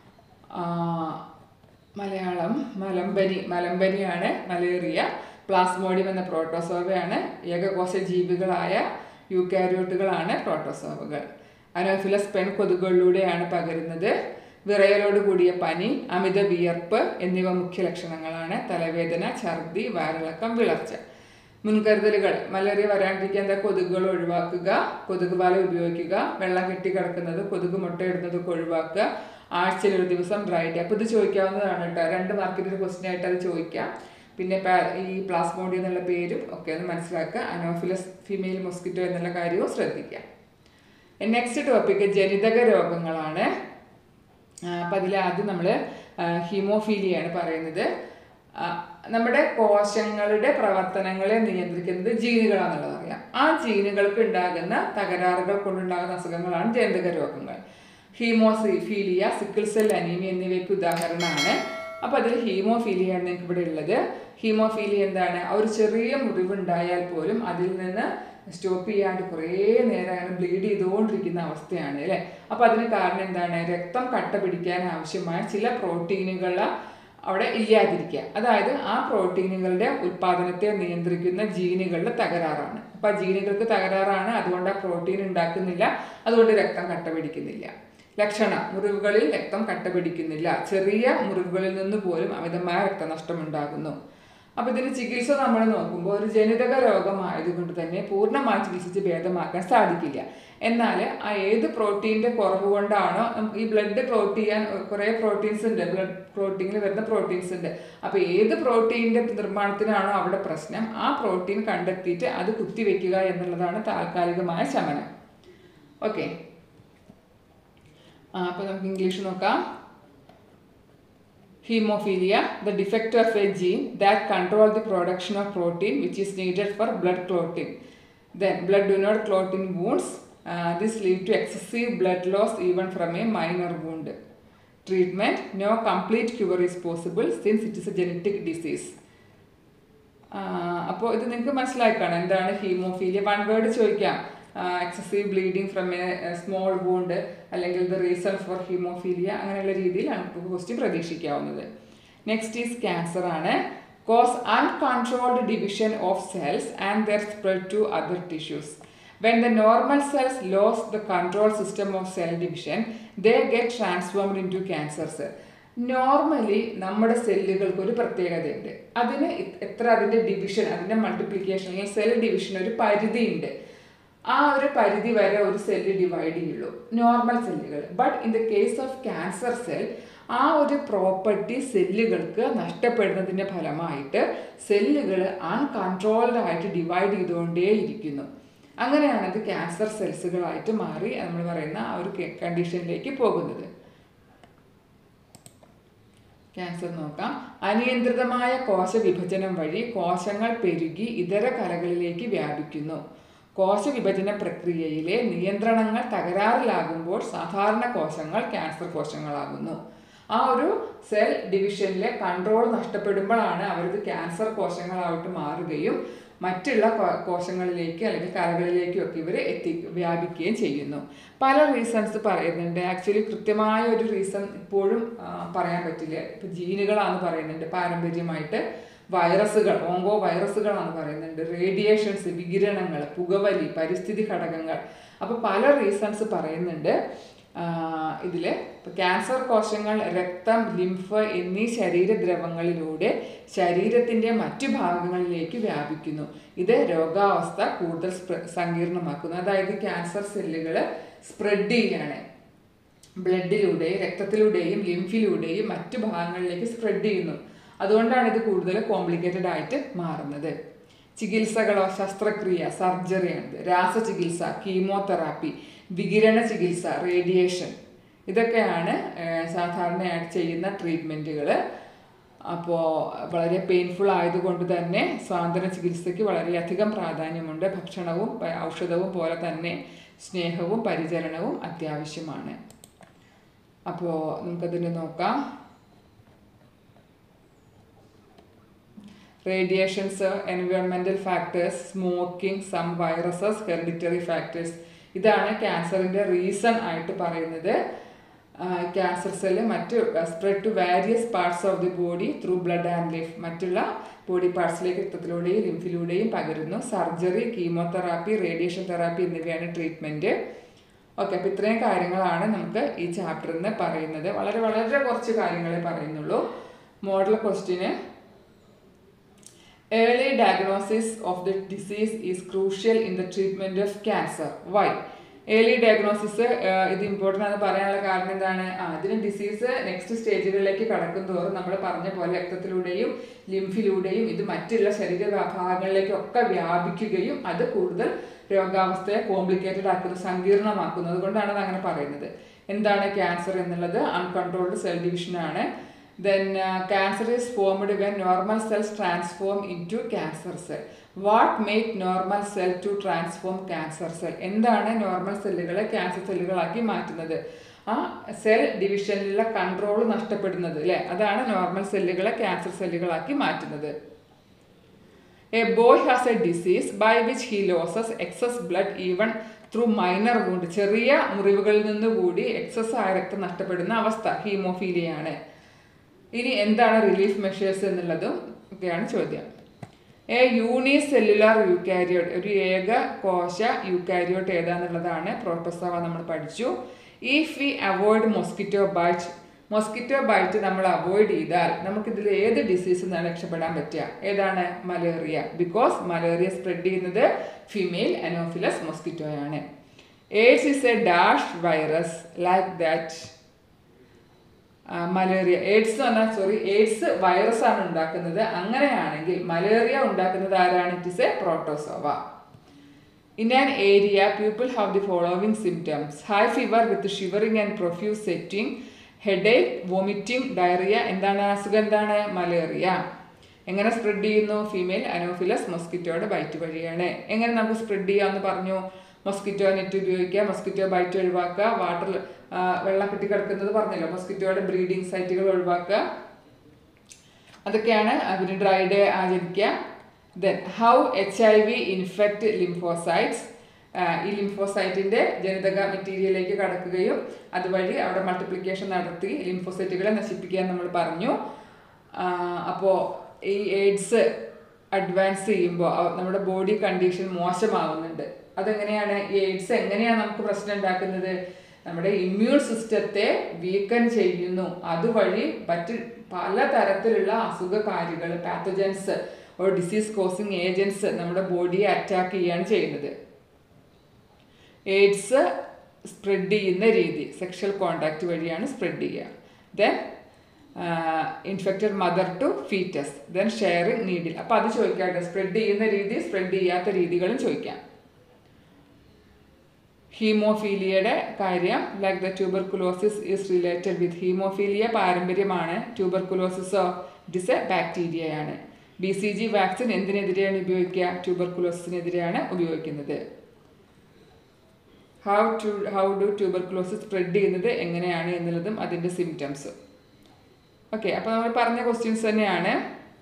S1: മലയാളം മലമ്പനി മലമ്പനിയാണ് മലേറിയ പ്ലാസ്മോഡിയം എന്ന പ്രോട്ടോസോവയാണ് ഏകകോശ ജീവികളായ യൂക്കാരിയോട്ടുകളാണ് പ്രോട്ടോസോവകൾ അനോഫിലസ് പെൺ കൊതുകുകളിലൂടെയാണ് പകരുന്നത് വിറയലോട് കൂടിയ പനി അമിത വിയർപ്പ് എന്നിവ മുഖ്യ ലക്ഷണങ്ങളാണ് തലവേദന ഛർദി വയറിളക്കം വിളർച്ച മുൻകരുതലുകൾ മലേറിയ വരാണ്ടിരിക്കാൻ എന്താ കൊതുകുകൾ ഒഴിവാക്കുക കൊതുക് പാല ഉപയോഗിക്കുക വെള്ളം കെട്ടി കിടക്കുന്നത് കൊതുക് മുട്ടയിടുന്നതൊക്കെ ഒഴിവാക്കുക ആഴ്ചയിൽ ഒരു ദിവസം ഡ്രൈ ഡേ അപ്പോൾ ഇത് ചോദിക്കാവുന്നതാണ് കേട്ടോ രണ്ട് മാർക്കിൻ്റെ ഒരു ക്വസ്റ്റ്യൻ ആയിട്ട് അത് ചോദിക്കാം പിന്നെ പാ- ഈ പ്ലാസ്മോഡിയം എന്നുള്ള പേരും ഒക്കെ ഒന്ന് മനസ്സിലാക്കുക അനോഫിലസ് ഫീമെയിൽ മൊസ്കിറ്റോ എന്നുള്ള കാര്യവും ശ്രദ്ധിക്കുക നെക്സ്റ്റ് ടോപ്പിക്ക് ജനിതക രോഗങ്ങളാണ് അപ്പം അതിൽ ആദ്യം നമ്മൾ ഹീമോഫീലിയാണ് പറയുന്നത് ആ, നമ്മുടെ കോശങ്ങളുടെ പ്രവർത്തനങ്ങളെ നിയന്ത്രിക്കുന്നത് ജീനുകളാണെന്നുള്ളത് അറിയാം ആ ജീനുകൾക്ക് ഉണ്ടാകുന്ന തകരാറുകൾ കൊണ്ടുണ്ടാകുന്ന അസുഖങ്ങളാണ് ജനിതക രോഗങ്ങൾ ഹീമോഫീലിയ സിക്കിൾ സെൽ അനീമിയ എന്നിവയ്ക്ക് ഉദാഹരണമാണ് അപ്പോൾ അതിൽ ഹീമോഫീലിയാണ് നിങ്ങൾക്ക് ഇവിടെ ഉള്ളത് ഹീമോഫീലിയ എന്താണ് ആ ഒരു ചെറിയ മുറിവുണ്ടായാൽ പോലും അതിൽ നിന്ന് സ്റ്റോപ്പ് ചെയ്യാണ്ട് കുറേ നേരം അങ്ങനെ ബ്ലീഡ് ചെയ്തുകൊണ്ടിരിക്കുന്ന അവസ്ഥയാണ് അല്ലേ അപ്പോൾ അതിന് കാരണം എന്താണ് രക്തം കട്ട പിടിക്കാൻ ആവശ്യമായ ചില പ്രോട്ടീനുകൾ അവിടെ ഇല്ലാതിരിക്കുക അതായത് ആ പ്രോട്ടീനുകളുടെ ഉൽപ്പാദനത്തെ നിയന്ത്രിക്കുന്ന ജീനുകളുടെ തകരാറാണ് അപ്പോൾ ആ ജീനുകൾക്ക് തകരാറാണ് അതുകൊണ്ട് ആ പ്രോട്ടീൻ ഉണ്ടാക്കുന്നില്ല അതുകൊണ്ട് രക്തം കട്ട പിടിക്കുന്നില്ല ലക്ഷണം മുറിവുകളിൽ രക്തം കട്ട പിടിക്കുന്നില്ല ചെറിയ മുറിവുകളിൽ നിന്ന് പോലും അമിതമായ രക്തനഷ്ടം ഉണ്ടാകുന്നു അപ്പൊ ഇതിന് ചികിത്സ നമ്മൾ നോക്കുമ്പോൾ ഒരു ജനിതക രോഗമായതുകൊണ്ട് തന്നെ പൂർണ്ണമായി ചികിത്സിച്ച് ഭേദമാക്കാൻ സാധിക്കില്ല എന്നാൽ ആ ഏത് പ്രോട്ടീൻ്റെ കുറവ് കൊണ്ടാണോ നമുക്ക് ഈ ബ്ലഡ് ക്ലോട്ട് ചെയ്യാൻ കുറേ പ്രോട്ടീൻസ് ഉണ്ട് ബ്ലഡ് ക്ലോട്ടിങ്ങിൽ വരുന്ന പ്രോട്ടീൻസ് ഉണ്ട് അപ്പോൾ ഏത് പ്രോട്ടീൻ്റെ നിർമ്മാണത്തിനാണോ അവിടെ പ്രശ്നം ആ പ്രോട്ടീൻ കണ്ടെത്തിയിട്ട് അത് കുത്തിവെക്കുക എന്നുള്ളതാണ് താൽക്കാലികമായ ശമനം ഓക്കെ ആ അപ്പോൾ നമുക്ക് ഇംഗ്ലീഷ് നോക്കാം Hemophilia, the defect of a gene that control the production of protein which is needed for blood clotting. Then blood do not clot in wounds. Uh, this lead to excessive blood loss even from a minor wound. Treatment, no complete cure is possible since it is a genetic disease. അപ്പോൾ ഇത് നിങ്ങൾക്ക് മനസ്സിലായി കാണാം എന്താണ് haemophilia one word ചോദിക്കാം excessive bleeding from a small wound അല്ലെങ്കിൽ the reason for haemophilia അങ്ങനെയുള്ള രീതിയിലാണ് ക്വസ്റ്റ്യൻ പ്രതീക്ഷിക്കാവുന്നത് നെക്സ്റ്റ് ഈസ് ക്യാൻസർ ആണ് cause uncontrolled division of cells and their spread to other tissues When the normal cells lose the control system of cell division, they get transformed into cancers. Normally നമ്മുടെ സെല്ലുകൾക്ക് ഒരു പ്രത്യേകതയുണ്ട് അതിന് E- എത്ര അതിൻ്റെ division അതിൻ്റെ multiplication അല്ലെങ്കിൽ cell division ഒരു പരിധിയുണ്ട് ആ ഒരു പരിധി വരെ ഒരു സെല്ല് ഡിവൈഡ് ചെയ്യുള്ളൂ നോർമൽ സെല്ലുകൾ but in the case of cancer cell ആ ഒരു പ്രോപ്പർട്ടി സെല്ലുകൾക്ക് നഷ്ടപ്പെടുന്നതിൻ്റെ ഫലമായിട്ട് സെല്ലുകൾ അൺകൺട്രോൾഡ് ആയിട്ട് ഡിവൈഡ് ചെയ്തുകൊണ്ടേയിരിക്കുന്നു അങ്ങനെയാണ് ഇത് ക്യാൻസർ സെൽസുകളായിട്ട് മാറി നമ്മൾ പറയുന്ന ആ ഒരു കണ്ടീഷനിലേക്ക് പോകുന്നത് ക്യാൻസർ നോക്കാം അനിയന്ത്രിതമായ കോശവിഭജനം വഴി കോശങ്ങൾ പെരുകി ഇതര കലകളിലേക്ക് വ്യാപിക്കുന്നു കോശവിഭജന പ്രക്രിയയിലെ നിയന്ത്രണങ്ങൾ തകരാറിലാകുമ്പോൾ സാധാരണ കോശങ്ങൾ ക്യാൻസർ കോശങ്ങളാകുന്നു ആ ഒരു സെൽ ഡിവിഷനിലെ കൺട്രോൾ നഷ്ടപ്പെടുമ്പോഴാണ് അവരിത് ക്യാൻസർ കോശങ്ങളായിട്ട് മാറുകയും മറ്റുള്ള കോ- കോശങ്ങളിലേക്ക് അല്ലെങ്കിൽ കലകളിലേക്കും ഒക്കെ ഇവർ എത്തി വ്യാപിക്കുകയും ചെയ്യുന്നു പല റീസൺസ് പറയുന്നുണ്ട് ആക്ച്വലി കൃത്യമായ ഒരു റീസൺ ഇപ്പോഴും ആ, പറയാൻ പറ്റില്ല ഇപ്പം ജീനുകളാന്ന് പറയുന്നുണ്ട് പാരമ്പര്യമായിട്ട് വൈറസുകൾ ഓങ്കോ വൈറസുകളാണ് പറയുന്നുണ്ട് റേഡിയേഷൻസ് വികിരണങ്ങൾ പുകവലി പരിസ്ഥിതി ഘടകങ്ങൾ അപ്പോൾ പല റീസൺസ് പറയുന്നുണ്ട് ഇതിൽ ക്യാൻസർ കോശങ്ങൾ രക്തം ലിംഫ് എന്നീ ശരീരദ്രവങ്ങളിലൂടെ ശരീരത്തിൻ്റെ മറ്റു ഭാഗങ്ങളിലേക്ക് വ്യാപിക്കുന്നു ഇത് രോഗാവസ്ഥ കൂടുതൽ സ്പ്ര- സങ്കീർണമാക്കുന്നു അതായത് ക്യാൻസർ സെല്ലുകൾ സ്പ്രെഡ് ചെയ്യാണ് ബ്ലഡിലൂടെയും രക്തത്തിലൂടെയും ലിംഫിലൂടെയും മറ്റു ഭാഗങ്ങളിലേക്ക് സ്പ്രെഡ് ചെയ്യുന്നു അതുകൊണ്ടാണ് ഇത് കൂടുതൽ കോംപ്ലിക്കേറ്റഡ് ആയിട്ട് മാറുന്നത് ചികിത്സകളോ ശസ്ത്രക്രിയ സർജറിയാണിത് രാസചികിത്സ കീമോതെറാപ്പി വികിരണ ചികിത്സ റേഡിയേഷൻ ഇതൊക്കെയാണ് ഏഹ്, സാധാരണയായിട്ട് ചെയ്യുന്ന ട്രീറ്റ്മെൻറ്റുകൾ അപ്പോൾ വളരെ പെയിൻഫുൾ ആയതുകൊണ്ട് തന്നെ സ്വാതന്ത്ര്യ ചികിത്സയ്ക്ക് വളരെയധികം പ്രാധാന്യമുണ്ട് ഭക്ഷണവും പ- ഔഷധവും പോലെ തന്നെ സ്നേഹവും പരിചരണവും അത്യാവശ്യമാണ് അപ്പോൾ നമുക്കതിന് നോക്കാം radiations environmental factors smoking some viruses hereditary factors ഇതാണ് ക്യാൻസറിൻ്റെ റീസൺ ആയിട്ട് പറയുന്നത് ക്യാൻസർ സെല്ല് മറ്റ് spread to various parts of the body through blood and lymph മറ്റുള്ള ബോഡി പാർട്സിലേക്ക് രക്തത്തിലൂടെയും ലിംഫിലൂടെയും പകരുന്നു സർജറി കീമോതെറാപ്പി റേഡിയേഷൻ തെറാപ്പി എന്നിവയാണ് ട്രീറ്റ്മെൻറ്റ് ഓക്കെ അപ്പോൾ ഇത്രയും കാര്യങ്ങളാണ് നമുക്ക് ഈ ചാപ്റ്ററിൽ നിന്ന് പറയുന്നത് വളരെ വളരെ കുറച്ച് കാര്യങ്ങളെ പറയുന്നുള്ളൂ model question Early diagnosis of the disease is crucial in the treatment of cancer. Why? Early diagnosis ഇത് ഇമ്പോർട്ടൻ്റ് ആണെന്ന് പറയാനുള്ള കാരണം എന്താണ് ആ ഇതിന് ഡിസീസ് നെക്സ്റ്റ് സ്റ്റേജുകളിലേക്ക് കടക്കും തോറും നമ്മൾ പറഞ്ഞ പോലെ രക്തത്തിലൂടെയും ലിംഫിലൂടെയും ഇത് മറ്റുള്ള ശരീര ഭാഗങ്ങളിലേക്കും ഒക്കെ വ്യാപിക്കുകയും അത് കൂടുതൽ രോഗാവസ്ഥയെ കോംപ്ലിക്കേറ്റഡ് ആക്കുന്നു സങ്കീർണമാക്കുന്നു അതുകൊണ്ടാണ് അത് അങ്ങനെ പറയുന്നത് എന്താണ് ക്യാൻസർ എന്നുള്ളത് അൺകൺട്രോൾഡ് സെൽ ഡിവിഷൻ ആണ് then cancer is formed when normal cells transform into cancer cell what make normal cell to transform cancer cell എന്താണ് നോർമൽ സെല്ലുകളെ ക്യാൻസർ സെല്ലുകളാക്കി മാറ്റുന്നത് ആ സെൽ ഡിവിഷനിലുള്ള കൺട്രോൾ നഷ്ടപ്പെടുന്നത് അല്ലേ അതാണ് നോർമൽ സെല്ലുകളെ ക്യാൻസർ സെല്ലുകളാക്കി മാറ്റുന്നത് a boy has a disease by which he loses excess blood even through minor wound ചെറിയ മുറിവുകളിൽ നിന്നുകൂടി എക്സസ് ആയ രക്തം നഷ്ടപ്പെടുന്ന അവസ്ഥ ഹീമോഫീലിയാണ് ഇനി എന്താണ് റിലീഫ് മെഷേഴ്സ് എന്നുള്ളതും ഒക്കെയാണ് ചോദ്യം എ യൂണി സെല്ലുലാർ യൂക്കാരിയോട്ട് ഒരു ഏക കോശ യൂക്കാരിയോട്ട് ഏതാന്നുള്ളതാണ് പ്രോട്ടോസവ നമ്മൾ പഠിച്ചു if we avoid mosquito bite mosquito bite നമ്മൾ അവോയ്ഡ് ചെയ്താൽ നമുക്കിതിൽ ഏത് ഡിസീസിൽ നിന്നാണ് രക്ഷപ്പെടാൻ പറ്റുക ഏതാണ് മലേറിയ ബിക്കോസ് മലേറിയ സ്പ്രെഡ് ചെയ്യുന്നത് ഫീമെയിൽ അനോഫിലസ് മൊസ്കിറ്റോയാണ് AIDS is a dash virus like that malaria AIDS എന്ന് പറഞ്ഞാൽ സോറി എയ്ഡ്സ് വൈറസ് ആണ് ഉണ്ടാക്കുന്നത് അങ്ങനെയാണെങ്കിൽ മലേറിയ ഉണ്ടാക്കുന്നത് ആരാണ് it is a protozoa in an area people have the following symptoms high fever with shivering and profuse sweating headache vomiting diarrhoea എന്താണ് അസുഖം എന്താണ് മലേറിയ എങ്ങനെ സ്പ്രെഡ് ചെയ്യുന്നു ഫീമെയിൽ അനോഫിലസ് മൊസ്കിറ്റോയുടെ ബൈറ്റ് വഴിയാണ് എങ്ങനെ നമുക്ക് സ്പ്രെഡ് ചെയ്യാമെന്ന് പറഞ്ഞു മൊസ്കിറ്റോ നെറ്റ് ഉപയോഗിക്കുക മൊസ്കിറ്റോ ബൈറ്റ് ഒഴിവാക്കുക വാട്ടർ വെള്ളം കെട്ടി കിടക്കുന്നത് പറഞ്ഞല്ലോ മൊസ്കിറ്റോയുടെ ബ്രീഡിംഗ് സൈറ്റുകൾ ഒഴിവാക്കുക അതൊക്കെയാണ് പിന്നെ ഡ്രൈ ഡേ ആചരിക്കുക then how H I V infect lymphocytes ഈ ലിംഫോസൈറ്റിന്റെ ജനിതക മെറ്റീരിയലിലേക്ക് കടക്കുകയും അതുവഴി അവിടെ മൾട്ടിപ്ലിക്കേഷൻ നടത്തി ലിംഫോസൈറ്റുകളെ നശിപ്പിക്കുക നമ്മൾ പറഞ്ഞു അപ്പോൾ ഈ എയ്ഡ്സ് അഡ്വാൻസ് ചെയ്യുമ്പോൾ നമ്മുടെ ബോഡി കണ്ടീഷൻ മോശമാവുന്നുണ്ട് അതെങ്ങനെയാണ് ഈ എയ്ഡ്സ് എങ്ങനെയാണ് നമുക്ക് പ്രശ്നം ഉണ്ടാക്കുന്നത് നമ്മുടെ ഇമ്മ്യൂൺ സിസ്റ്റത്തെ വീക്കൻ ചെയ്യുന്നു അതുവഴി മറ്റ് പലതരത്തിലുള്ള അസുഖകാരികൾ pathogens or disease causing agents നമ്മുടെ ബോഡിയെ അറ്റാക്ക് ചെയ്യുകയാണ് ചെയ്യുന്നത് എയ്ഡ്സ് സ്പ്രെഡ് ചെയ്യുന്ന രീതി സെക്ഷൽ കോണ്ടാക്ട് വഴിയാണ് സ്പ്രെഡ് ചെയ്യുക then infected mother to foetus then sharing needle അപ്പോൾ അത് ചോദിക്കാട്ടെ സ്പ്രെഡ് ചെയ്യുന്ന രീതി സ്പ്രെഡ് ചെയ്യാത്ത രീതികളും ചോദിക്കാം ഹീമോഫീലിയയുടെ കാര്യം like the tuberculosis is related with haemophilia പാരമ്പര്യമാണ് ട്യൂബർകുലോസിസോ ഇറ്റ് ഇസ് എ ബാക്ടീരിയയാണ് ബി സി ജി വാക്സിൻ എന്തിനെതിരെയാണ് ഉപയോഗിക്കുക ട്യൂബർകുലോസിനെതിരെയാണ് ഉപയോഗിക്കുന്നത് how to how do tuberculosis spread ചെയ്യുന്നത് എങ്ങനെയാണ് എന്നുള്ളതും അതിൻ്റെ സിംറ്റംസ് ഓക്കെ അപ്പോൾ നമ്മൾ പറഞ്ഞ ക്വസ്റ്റ്യൻസ് തന്നെയാണ്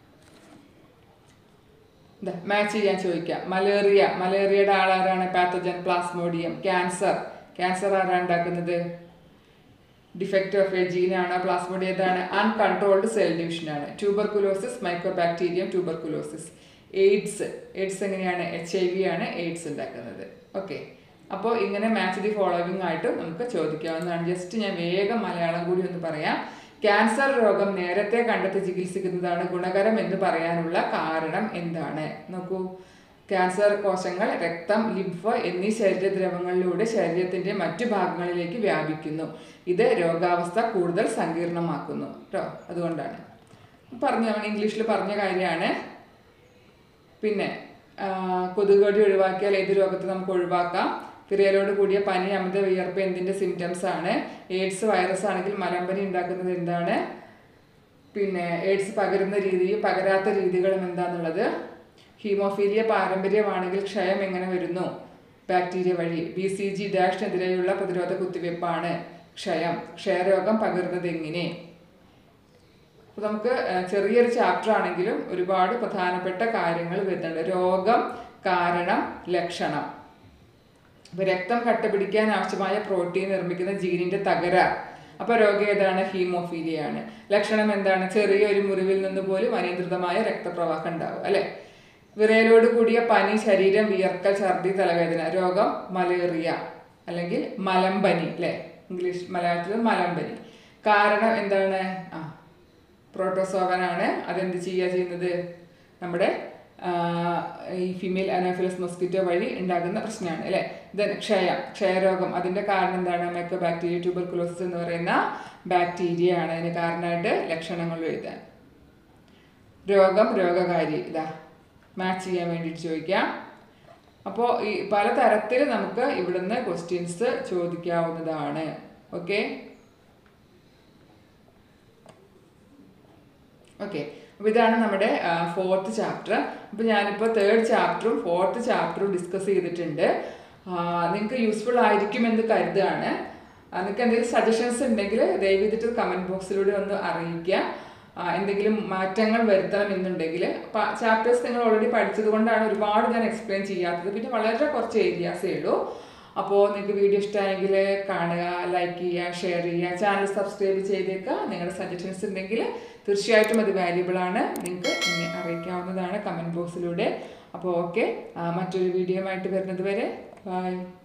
S1: മാച്ച് ചെയ്യാൻ ചോദിക്കാം മലേറിയ മലേറിയയുടെ ആളാരാണ് പാത്തജൻ പ്ലാസ്മോഡിയം ക്യാൻസർ ക്യാൻസർ ആരാണ് ഉണ്ടാക്കുന്നത് ഡിഫക്റ്റ് ഓഫ് എ ജീനാണ് പ്ലാസ്മോഡിയം ഏതാണ് അൺകൺട്രോൾഡ് സെൽ ഡിവിഷനാണ് tuberculosis microbacterium tuberculosis AIDS AIDS എങ്ങനെയാണ് എച്ച് ഐ വി ആണ് എയ്ഡ്സ് ഉണ്ടാക്കുന്നത് ഓക്കെ അപ്പോൾ ഇങ്ങനെ മാച്ച് ദി ഫോളോവിങ് ആയിട്ട് നമുക്ക് ചോദിക്കാവുന്നതാണ് ജസ്റ്റ് ഞാൻ വേഗം മലയാളം കൂടി ഒന്ന് പറയാം ക്യാൻസർ രോഗം നേരത്തെ കണ്ടെത്തി ചികിത്സിക്കുന്നതാണ് ഗുണകരം എന്ന് പറയാനുള്ള കാരണം എന്താണ് നോക്കൂ ക്യാൻസർ കോശങ്ങൾ രക്തം ലിംഫ് എന്നീ ശരീരദ്രവങ്ങളിലൂടെ ശരീരത്തിന്റെ മറ്റു ഭാഗങ്ങളിലേക്ക് വ്യാപിക്കുന്നു ഇത് രോഗാവസ്ഥ കൂടുതൽ സങ്കീർണമാക്കുന്നു കേട്ടോ അതുകൊണ്ടാണ് പറഞ്ഞ ഇംഗ്ലീഷിൽ പറഞ്ഞ കാര്യമാണ് പിന്നെ കൊതുകടി ഒഴിവാക്കിയാൽ ഏത് രോഗത്തെ നമുക്ക് ഒഴിവാക്കാം വിരയലോട് കൂടിയ പനി അമിത വിയർപ്പ് എന്തിൻ്റെ സിംറ്റംസ് ആണ് എയ്ഡ്സ് വൈറസ് ആണെങ്കിൽ മലമ്പനി ഉണ്ടാക്കുന്നത് എന്താണ് പിന്നെ എയ്ഡ്സ് പകരുന്ന രീതിയും പകരാത്ത രീതികളും എന്താണെന്നുള്ളത് ഹീമോഫീലിയ പാരമ്പര്യമാണെങ്കിൽ ക്ഷയം എങ്ങനെ വരുന്നു ബാക്ടീരിയ വഴി ബി സി ജി ഡാഷിനെതിരെയുള്ള പ്രതിരോധ കുത്തിവയ്പ്പാണ് ക്ഷയം ക്ഷയരോഗം പകരുന്നത് എങ്ങനെ അപ്പോൾ നമുക്ക് ചെറിയൊരു ചാപ്റ്റർ ആണെങ്കിലും ഒരുപാട് പ്രധാനപ്പെട്ട കാര്യങ്ങൾ വരുന്നുണ്ട് രോഗം കാരണം ലക്ഷണം അപ്പോൾ രക്തം കട്ടപിടിക്കാൻ ആവശ്യമായ പ്രോട്ടീൻ നിർമ്മിക്കുന്ന ജീനിന്റെ തകരാർ അപ്പോൾ രോഗം ഏതാണ് ഹീമോഫീലിയാണ് ലക്ഷണം എന്താണ് ചെറിയൊരു മുറിവിൽ നിന്ന് പോലും അനിയന്ത്രിതമായ രക്തപ്രവാഹം ഉണ്ടാവും അല്ലെ വിറയലോട് കൂടിയ പനി ശരീരം വിയർക്കൽ ഛർദി തലവേദന രോഗം മലേറിയ അല്ലെങ്കിൽ മലമ്പനി അല്ലെ ഇംഗ്ലീഷ് മലയാളത്തിൽ മലമ്പനി കാരണം എന്താണ് ആ പ്രോട്ടോസോവനാണ് അതെന്ത് ചെയ്യുക ചെയ്യുന്നത് നമ്മുടെ ഈ ഫീമെയിൽ അനാഫിലസ് മൊസ്കിറ്റോ വഴി ഉണ്ടാകുന്ന പ്രശ്നമാണ് അല്ലേ ദെൻ ക്ഷയം ക്ഷയരോഗം അതിൻ്റെ കാരണം എന്താണ് മൈക്രോ ബാക്ടീരിയ ട്യൂബർകുലോസിസ് എന്ന് പറയുന്ന ബാക്ടീരിയ ആണ് അതിന് കാരണമായിട്ട് ലക്ഷണങ്ങൾ എഴുതാൻ രോഗം രോഗകാരി ഇതാ മാച്ച് ചെയ്യാൻ വേണ്ടിയിട്ട് ചോദിക്കാം അപ്പോൾ ഈ പലതരത്തിൽ നമുക്ക് ഇവിടുന്ന് ക്വസ്റ്റ്യൻസ് ചോദിക്കാവുന്നതാണ് ഓക്കെ ഓക്കെ അപ്പോൾ ഇതാണ് നമ്മുടെ ഫോർത്ത് ചാപ്റ്റർ അപ്പോൾ ഞാനിപ്പോൾ തേർഡ് ചാപ്റ്ററും ഫോർത്ത് ചാപ്റ്ററും ഡിസ്കസ് ചെയ്തിട്ടുണ്ട് നിങ്ങൾക്ക് യൂസ്ഫുൾ ആയിരിക്കുമെന്ന് കരുതുകയാണ് നിങ്ങൾക്ക് എന്തെങ്കിലും സജഷൻസ് ഉണ്ടെങ്കിൽ ദയവ് ചെയ്തിട്ട് കമൻറ്റ് ബോക്സിലൂടെ ഒന്ന് അറിയിക്കുക ആ, എന്തെങ്കിലും മാറ്റങ്ങൾ വരുത്തണം എന്നുണ്ടെങ്കിൽ ചാപ്റ്റേഴ്സ് നിങ്ങൾ ഓൾറെഡി പഠിച്ചത് കൊണ്ടാണ് ഒരുപാട് ഞാൻ എക്സ്പ്ലെയിൻ ചെയ്യാത്തത് പിന്നെ വളരെ കുറച്ച് ഏരിയാസേ ഉള്ളൂ അപ്പോൾ നിങ്ങൾക്ക് വീഡിയോ ഇഷ്ടമായെങ്കിൽ കാണുക ലൈക്ക് ചെയ്യുക ഷെയർ ചെയ്യുക ചാനൽ സബ്സ്ക്രൈബ് ചെയ്തേക്കുക നിങ്ങളുടെ സജഷൻസ് ഉണ്ടെങ്കിൽ തീർച്ചയായിട്ടും അത് വാല്യുബിൾ ആണ് നിങ്ങൾക്ക് എന്നെ അറിയിക്കാവുന്നതാണ് കമൻറ്റ് ബോക്സിലൂടെ അപ്പോൾ ഓക്കെ മറ്റൊരു വീഡിയോ ആയിട്ട് വരുന്നത് വരെ ബൈ